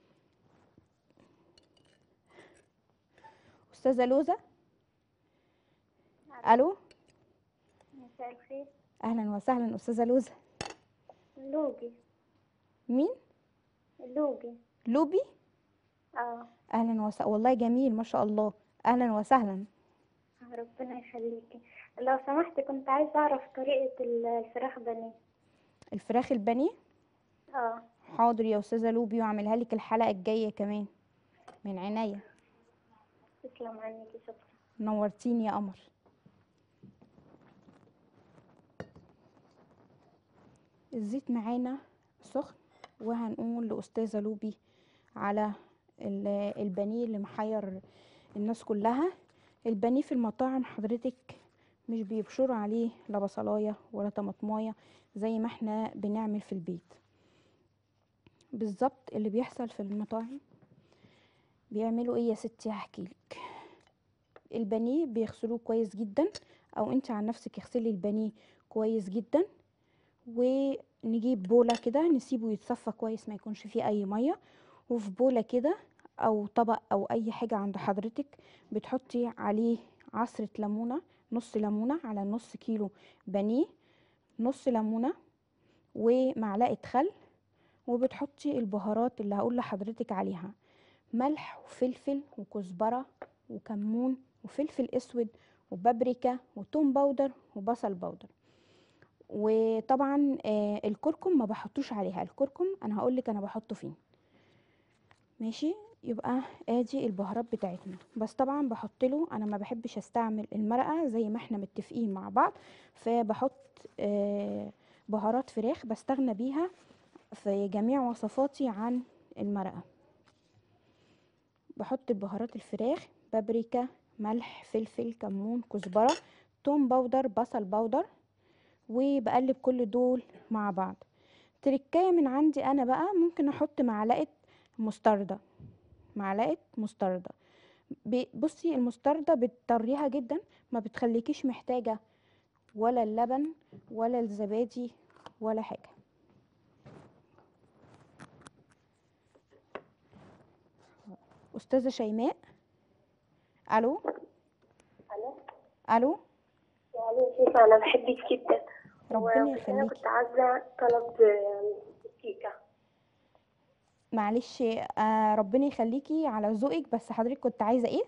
استاذه لوزه الو مساء الخير اهلا وسهلا استاذه لوزه لوجي مين لوجي لوبي اه اهلا وسهلا والله جميل ما شاء الله اهلا وسهلا ربنا يخليكي لو سمحت كنت عايزة أعرف طريقة ال- الفراخ بانيه الفراخ البانيه اه حاضر يا استاذه لوبي واعملها لك الحلقه الجايه كمان من عينيا تسلم عينيكي شكرا نورتيني يا قمر الزيت معانا سخن وهنقول لاستاذه لوبي على ال- البانيه اللي محير الناس كلها البانيه في المطاعم حضرتك مش بيبشروا عليه لا بصلايه ولا طماطمايه زي ما احنا بنعمل في البيت بالظبط اللي بيحصل في المطاعم بيعملوا ايه يا ستي هحكيلك البانيه بيغسلوه كويس جدا او انت عن نفسك اغسلي البانيه كويس جدا ونجيب بولة كده نسيبه يتصفى كويس ما يكونش فيه اي مية وفي بولة كده او طبق او اي حاجة عند حضرتك بتحطي عليه عصرة ليمونة نص ليمونة على نص كيلو بانيه نص ليمونة ومعلقة خل وبتحطي البهارات اللي هقول لحضرتك عليها ملح وفلفل وكزبرة وكمون وفلفل اسود وبابريكا وتوم باودر وبصل باودر وطبعا آه الكركم ما بحطوش عليها الكركم انا هقولك انا بحطه فين ماشي يبقى ادي البهارات بتاعتنا بس طبعا بحط له انا ما بحبش استعمل المرقه زي ما احنا متفقين مع بعض فبحط آه بهارات فراخ بستغنى بيها في جميع وصفاتي عن المرقه بحط البهارات الفراخ بابريكا ملح فلفل كمون كزبره توم باودر بصل باودر وبقلب كل دول مع بعض تركايه من عندي انا بقى ممكن احط معلقه مستردة معلقه مستردة ب- بصي المستردة بتطريها جدا ما بتخليكيش محتاجه ولا اللبن ولا الزبادي ولا حاجه استاذه شيماء الو الو الو يعني يا شيخة انا بحبك جدا ربنا انا يخليكي كنت عايزه طلب آه، كيكه معلش آه ربنا يخليكي على ذوقك بس حضرتك كنت عايزه ايه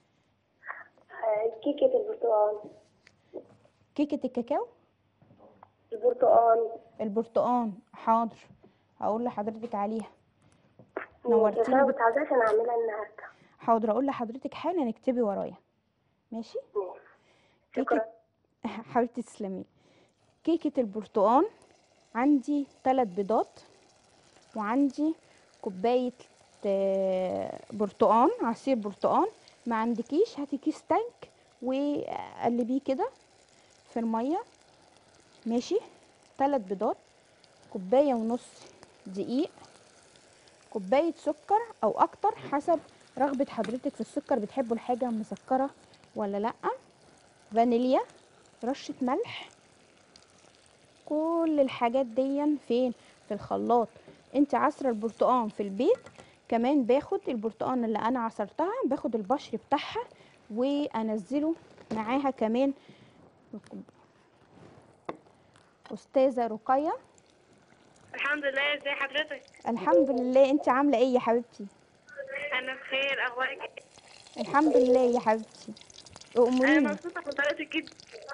آه، كيكه البرتقال كيكه الكاكاو البرتقال البرتقان حاضر هقول لحضرتك عليها بس انا نورتيني كنت عايزه عشان اعملها النهارده حاضر اقول لحضرتك حالا اكتبي ورايا ماشي شكرا كيكه حبيبتي تسلمي كيكه البرتقان عندي ثلاث بيضات وعندي كوبايه آه، برتقان عصير برتقان ما عندكيش هاتي كيس تانك وقلبيه كده في الميه ماشي ثلاث بيضات كوبايه ونص دقيق كوبايه سكر او اكتر حسب رغبه حضرتك في السكر بتحبوا الحاجه مسكره ولا لا فانيليا رشه ملح كل الحاجات دي فين في الخلاط انت عصره البرتقان في البيت كمان باخد البرتقان اللي انا عصرتها باخد البشر بتاعها وانزله معاها كمان استاذه رقيه الحمد لله ازي حضرتك الحمد لله انت عامله ايه يا حبيبتي انا بخير اخبارك إيه؟ الحمد لله يا حبيبتي انا اموريني مبسوطه بطريقتك جدا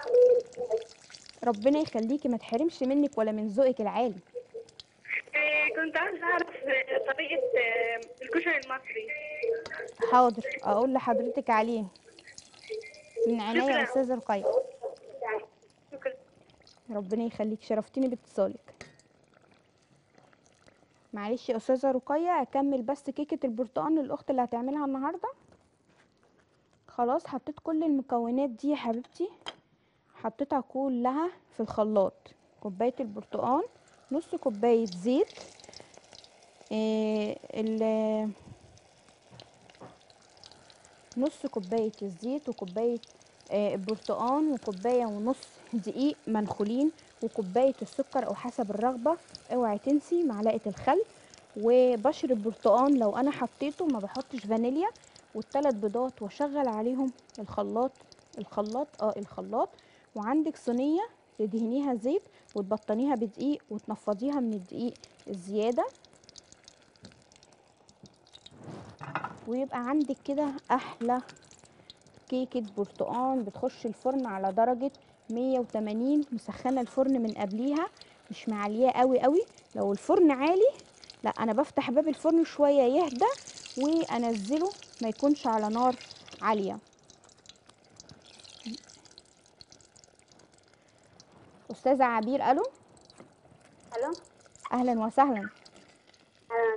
ربنا يخليكي ما تحرمش منك ولا من ذوقك العالي إيه، كنت عايزه اعرف آه، طريقه آه، الكشري المصري حاضر اقول لحضرتك عليه من عينيا يا شكرا. استاذه رقيه شكرا ربنا يخليك شرفتيني باتصالك معلش يا استاذه رقيه اكمل بس كيكه البرتقال للاخت اللي هتعملها النهارده خلاص حطيت كل المكونات دي يا حبيبتي حطيتها كلها في الخلاط كوبايه البرتقال نص كوبايه زيت إيه ال- نص كوبايه الزيت وكوبايه آه، البرتقان وكوبايه ونص دقيق منخولين وكوبايه السكر او حسب الرغبه اوعي تنسي معلقه الخل وبشر البرتقان لو انا حطيته ما بحطش فانيليا والثلاث بيضات واشغل عليهم الخلاط الخلاط اه الخلاط وعندك صينيه تدهنيها زيت وتبطنيها بدقيق وتنفضيها من الدقيق الزياده ويبقى عندك كده احلى كيكه برتقال بتخش الفرن على درجه 180 مسخنه الفرن من قبليها مش معليه قوي قوي لو الفرن عالي لا انا بفتح باب الفرن شويه يهدى وانزله ما يكونش على نار عاليه استاذه عبير الو الو اهلا وسهلا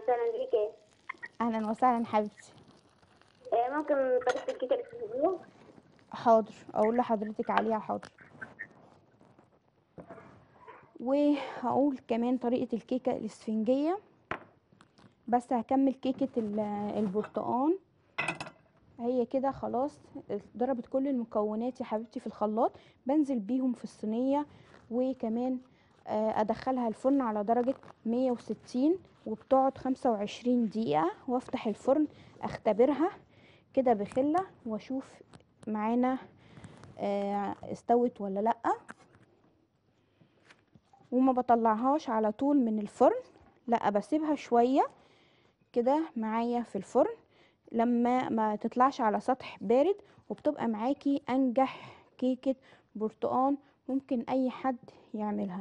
وسهلا بيك اهلا وسهلا حبيبتي آه، ممكن طريقة الكيكة الاسبوع حاضر اقول لحضرتك عليها حاضر وهقول كمان طريقة الكيكة الاسفنجية بس هكمل كيكة ال- البرتقان هي كده خلاص ضربت كل المكونات يا حبيبتي في الخلاط بنزل بيهم في الصينية وكمان آه، ادخلها الفرن على درجة 160 وبتقعد 25 دقيقة وافتح الفرن اختبرها كده بخلة واشوف معانا آه، استوت ولا لأ وما بطلعهاش على طول من الفرن لا بسيبها شوية كده معايا في الفرن لما ما تطلعش على سطح بارد وبتبقى معاكي انجح كيكة برتقان ممكن اي حد يعملها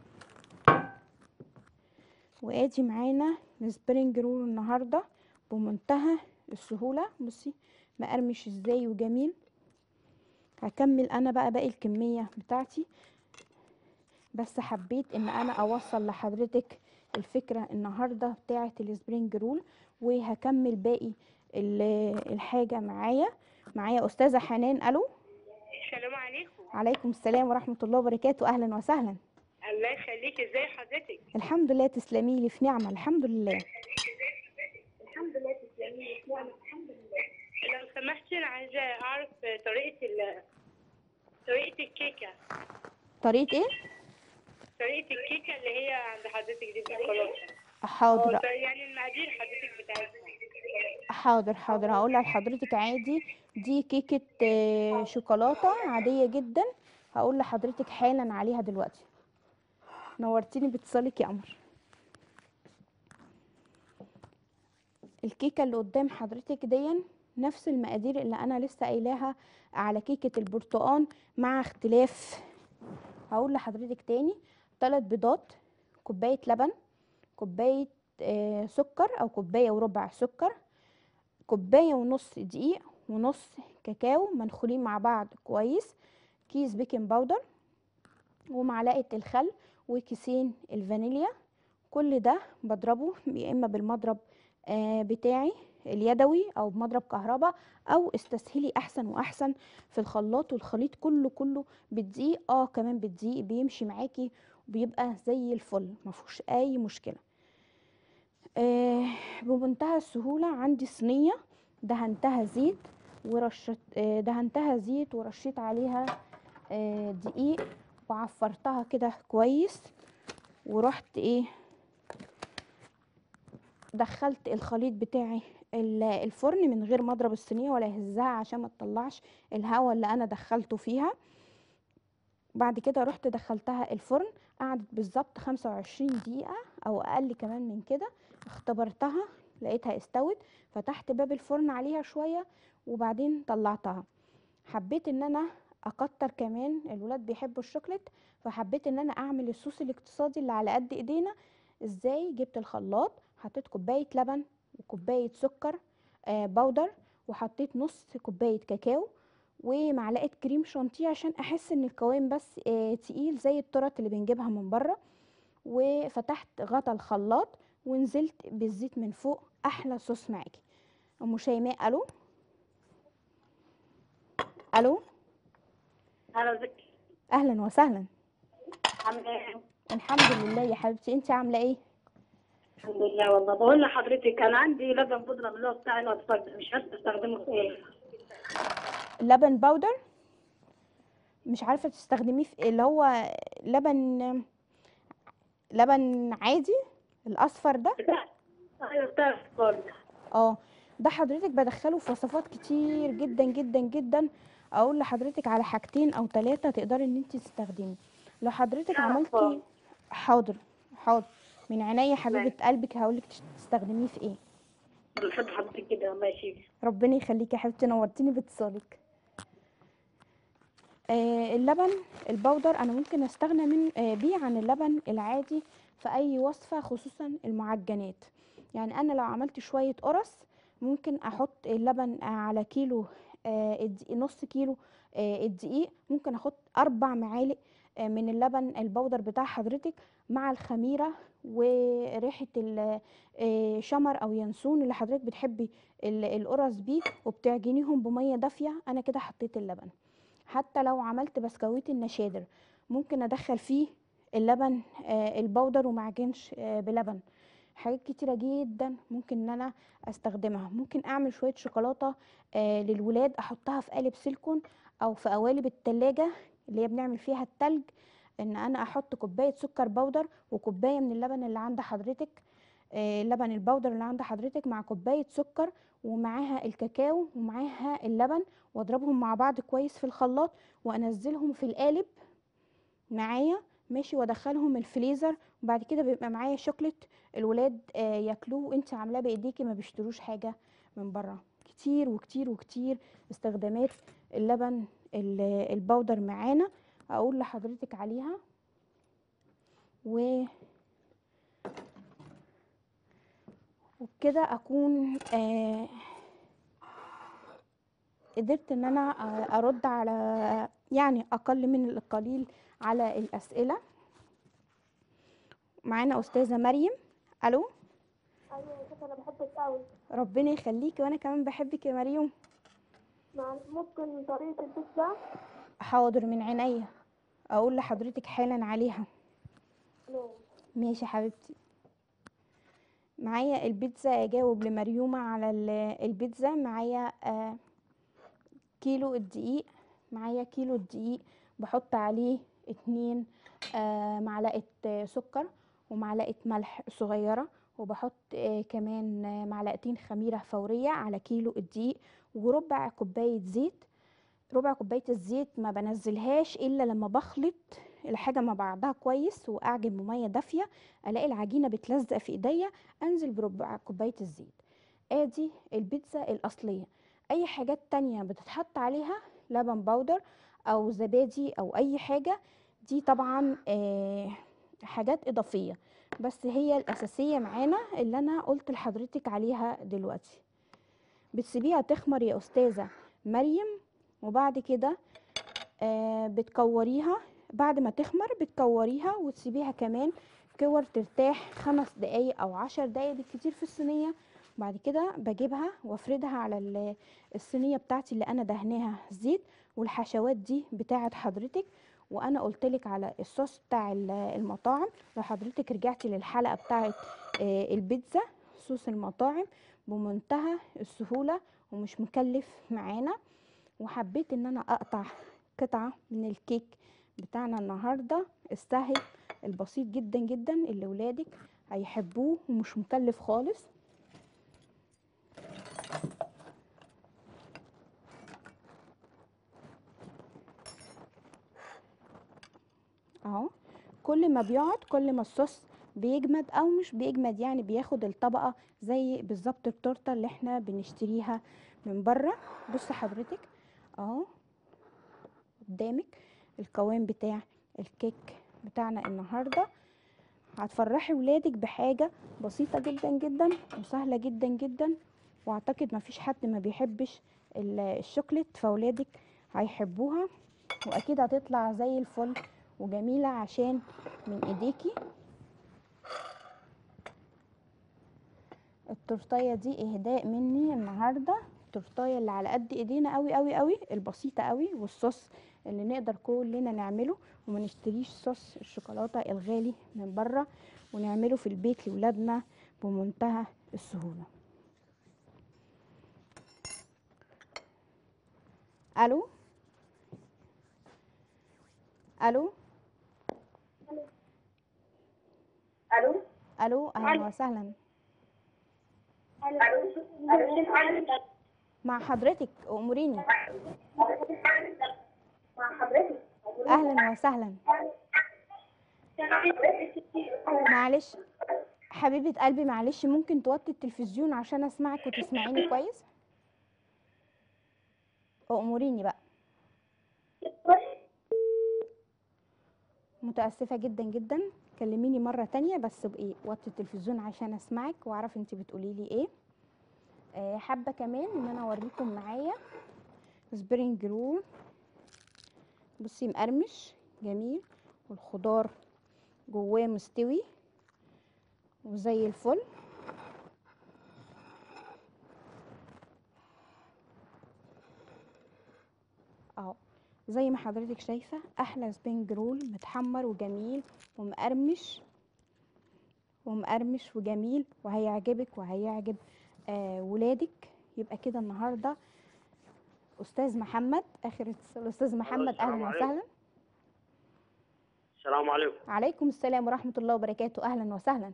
وادي معانا السبرينج رول النهارده بمنتهى السهولة بصي مقرمش ازاي وجميل هكمل انا بقى باقي الكمية بتاعتي بس حبيت ان انا اوصل لحضرتك الفكرة النهاردة بتاعة السبرينج رول وهكمل باقي ال- الحاجة معايا معايا استاذة حنان الو السلام عليكم عليكم السلام ورحمة الله وبركاته اهلا وسهلا الله يخليك ازاي حضرتك الحمد لله تسلمي لي في نعمة الحمد لله الحمد لله تسلمي نعم الحمد لله لو سمحتي انا عايزه اعرف طريقه ال طريقه الكيكه طريقة ايه طريقه الكيكه اللي هي عند حضرتك دي بالشوكولاته حاضر اه يعني المقادير حضرتك بتاعتها حاضر حاضر هقول لحضرتك عادي دي كيكة آه، شوكولاتة عادية جدا هقول لحضرتك حالا عليها دلوقتي نورتيني باتصالك يا قمر الكيكة اللي قدام حضرتك دي نفس المقادير اللي انا لسه قايلاها على كيكة البرتقان مع اختلاف هقول لحضرتك تاني ثلاث بيضات كوباية لبن كوباية آه، سكر او كوباية وربع سكر كوباية ونص دقيق ونص كاكاو منخولين مع بعض كويس كيس بيكنج باودر ومعلقة الخل وكيسين الفانيليا كل ده بضربه يا اما بالمضرب آه، بتاعي اليدوي او بمضرب كهرباء او استسهلي احسن واحسن في الخلاط والخليط كله كله بالدقيق اه كمان بالدقيق بيمشي معاكي وبيبقى زي الفل مفيهوش اي مشكله آه بمنتهى السهولة عندي صينية دهنتها زيت ورشت آه دهنتها زيت ورشيت عليها آه دقيق وعفرتها كده كويس ورحت ايه دخلت الخليط بتاعي ال- الفرن من غير ما اضرب الصينية ولا يهزها عشان ما تطلعش الهواء اللي انا دخلته فيها بعد كده رحت دخلتها الفرن قعدت بالظبط 25 دقيقة او اقل كمان من كده اختبرتها لقيتها استوت فتحت باب الفرن عليها شوية وبعدين طلعتها حبيت ان انا اكتر كمان الولاد بيحبوا الشوكليت فحبيت ان انا اعمل الصوص الاقتصادي اللي على قد ايدينا ازاي جبت الخلاط حطيت كوباية لبن وكوباية سكر آه باودر وحطيت نص كوباية كاكاو ومعلقة كريم شانتيه عشان احس ان القوام بس آه تقيل زي التورت اللي بنجيبها من بره وفتحت غطا الخلاط ونزلت بالزيت من فوق احلى صوص معاكي ام شيماء الو الو انا ذكي اهلا وسهلا عامله ايه الحمد لله يا حبيبتي انت عامله ايه الحمد لله والله بقول لحضرتك انا عندي لبن بودره من اللي هو بتاع الاطفال ده مش عارفه استخدمه في ايه لبن باودر مش عارفه تستخدميه في اللي هو لبن لبن عادي الاصفر ده لا ايوه بتاع الاطفال ده اه ده حضرتك بدخله في وصفات كتير جدا جدا جدا اقول لحضرتك على حاجتين او ثلاثه تقدري ان انت تستخدمي لو حضرتك لا، عملتي خالص. حاضر حاضر من عينيا حبيبه قلبك هقولك تستخدميه في ايه بحب حضرتك كده ماشي ربنا يخليكي يا حبيبتي نورتيني باتصالك آه اللبن البودر انا ممكن استغنى من آه بيه عن اللبن العادي في اي وصفه خصوصا المعجنات يعني انا لو عملت شويه قرص ممكن احط اللبن آه على كيلو آه الدقيق- نص كيلو آه الدقيق ممكن احط اربع معالق آه، من اللبن البودر بتاع حضرتك مع الخميره وريحه ال- آه، شمر او ينسون اللي حضرتك بتحبي ال- القرص بيه وبتعجنيهم بميه دافيه انا كده حطيت اللبن حتى لو عملت بسكويت النشادر ممكن ادخل فيه اللبن آه، البودر ومعجنش آه، بلبن حاجات كتيرة جدا ممكن ان انا استخدمها ممكن اعمل شوية شوكولاتة آه، للولاد احطها في قالب سيليكون او في قوالب التلاجة اللي هي بنعمل فيها التلج ان انا احط كوباية سكر بودر وكوباية من اللبن اللي عند حضرتك آه، اللبن البودر اللي عند حضرتك مع كوباية سكر ومعاها الكاكاو ومعاها اللبن واضربهم مع بعض كويس في الخلاط وانزلهم في القالب معايا ماشي وادخلهم الفريزر وبعد كده بيبقى معايا شوكليت الولاد آه، ياكلوه وانت عاملاه بايديكي ما بيشتروش حاجه من بره كتير وكتير وكتير استخدامات اللبن ال- البودر معانا اقول لحضرتك عليها و وبكده اكون آه قدرت ان انا آه، ارد على يعني اقل من القليل على الاسئله معانا استاذه مريم الو ايوه يا شيخ انا بحبك قوي ربنا يخليكي وانا كمان بحبك يا مريم ممكن طريقه البيتزا حاضر من عينيا اقول لحضرتك حالا عليها نعم. ماشي حبيبتي معايا البيتزا اجاوب لمريومة على ال- البيتزا معايا آه كيلو الدقيق معايا كيلو الدقيق بحط عليه اتنين آه معلقة آه، سكر ومعلقة ملح صغيرة وبحط آه كمان آه، معلقتين خميرة فورية على كيلو الدقيق وربع كوباية زيت ربع كوباية الزيت ما بنزلهاش إلا لما بخلط الحاجة مع بعضها كويس وأعجن بمية دافية ألاقي العجينة بتلزق في إيديا أنزل بربع كوباية الزيت آدي البيتزا الأصلية أي حاجات تانية بتتحط عليها لبن بودر أو زبادي أو أي حاجة دي طبعا آه حاجات إضافية بس هي الأساسية معانا اللي أنا قلت لحضرتك عليها دلوقتي بتسيبيها تخمر يا أستاذة مريم وبعد كده آه بتكوريها بعد ما تخمر بتكوريها وتسيبيها كمان كور ترتاح خمس دقايق او عشر دقايق بالكتير في الصينية بعد كده بجيبها وافردها على ال- الصينية بتاعتي اللي انا دهناها زيت والحشوات دي بتاعت حضرتك وانا قلتلك على الصوص بتاع ال- المطاعم لو حضرتك رجعتي للحلقة بتاعت آه، البيتزا صوص المطاعم بمنتهى السهولة ومش مكلف معانا وحبيت ان انا اقطع قطعة من الكيك بتاعنا النهاردة السهل البسيط جدا جدا اللي ولادك هيحبوه ومش مكلف خالص اهو كل ما بيقعد كل ما الصوص بيجمد او مش بيجمد يعني بياخد الطبقة زي بالظبط التورتة اللي احنا بنشتريها من بره بص حضرتك اهو قدامك القوام بتاع الكيك بتاعنا النهارده هتفرحي ولادك بحاجه بسيطه جدا جدا وسهله جدا جدا واعتقد مفيش حد ما بيحبش ال- الشوكليت فولادك هيحبوها واكيد هتطلع زي الفل وجميله عشان من ايديكي التورتايه دي اهداء مني النهارده التورتايه اللي على قد ايدينا قوي قوي قوي البسيطه قوي والصوص اللي نقدر كلنا نعمله وما نشتريش صوص الشوكولاته الغالي من بره ونعمله في البيت لاولادنا بمنتهى السهوله الو الو الو الو اهلا وسهلا الو مع حضرتك اموريني مع حضرتك اهلا وسهلا معلش حبيبة قلبي معلش ممكن توطي التلفزيون عشان اسمعك وتسمعيني كويس اموريني بقى متأسفة جدا جدا كلميني مرة تانية بس بإيه وطي التلفزيون عشان اسمعك واعرف انت بتقولي لي ايه آه، حابة كمان ان انا اوريكم معايا سبرينج رول بصي مقرمش جميل والخضار جواه مستوي وزي الفل اهو زي ما حضرتك شايفة احلى سبينج رول متحمر وجميل ومقرمش ومقرمش وجميل وهيعجبك وهيعجب آه ولادك يبقى كده النهارده استاذ محمد اخر اتصال الاستاذ محمد السلام اهلا عليكم. وسهلا السلام عليكم عليكم السلام ورحمه الله وبركاته اهلا وسهلا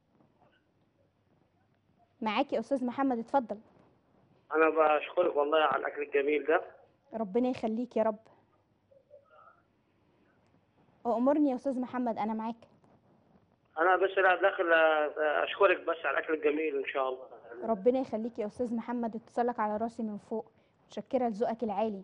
معاك يا استاذ محمد اتفضل انا بشكرك والله على الاكل الجميل ده ربنا يخليك يا رب امرني يا استاذ محمد انا معاك انا بس أنا داخل اشكرك بس على الاكل الجميل ان شاء الله ربنا يخليك يا استاذ محمد اتصالك على راسي من فوق متشكره لذوقك العالي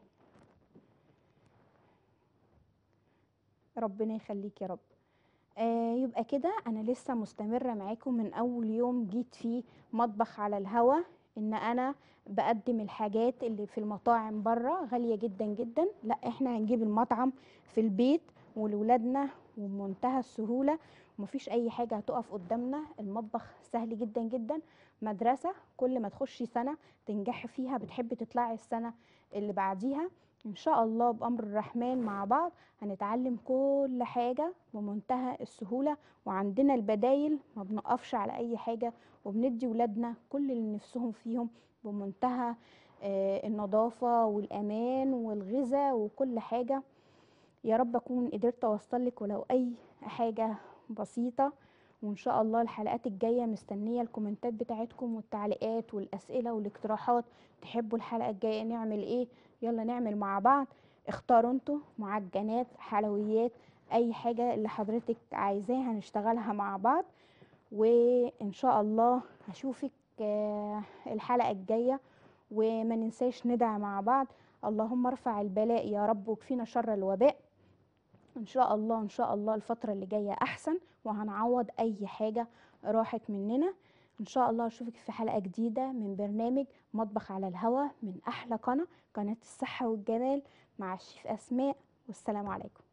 ربنا يخليك يا رب آه يبقى كده انا لسه مستمره معاكم من اول يوم جيت فيه مطبخ على الهوا ان انا بقدم الحاجات اللي في المطاعم بره غاليه جدا جدا لا احنا هنجيب المطعم في البيت ولولادنا وبمنتهى السهوله ومفيش اي حاجه هتقف قدامنا المطبخ سهل جدا جدا مدرسه كل ما تخشي سنه تنجحي فيها بتحبي تطلعي السنه اللي بعديها ان شاء الله بامر الرحمن مع بعض هنتعلم كل حاجه بمنتهى السهوله وعندنا البدايل ما بنقفش على اي حاجه وبندي ولادنا كل اللي نفسهم فيهم بمنتهى آه، النظافه والامان والغذاء وكل حاجه يا رب اكون قدرت اوصل لك ولو اي حاجه بسيطه وان شاء الله الحلقات الجايه مستنيه الكومنتات بتاعتكم والتعليقات والاسئله والاقتراحات تحبوا الحلقه الجايه نعمل ايه يلا نعمل مع بعض اختاروا انتوا معجنات حلويات اي حاجه اللي حضرتك عايزاها هنشتغلها مع بعض وان شاء الله هشوفك آه، الحلقه الجايه وما ننساش ندعي مع بعض اللهم ارفع البلاء يا رب وكفينا شر الوباء ان شاء الله ان شاء الله الفتره اللي جايه احسن وهنعوض اي حاجه راحت مننا ان شاء الله اشوفك في حلقه جديده من برنامج مطبخ على الهوا من احلى قناه قناه الصحه والجمال مع الشيف اسماء والسلام عليكم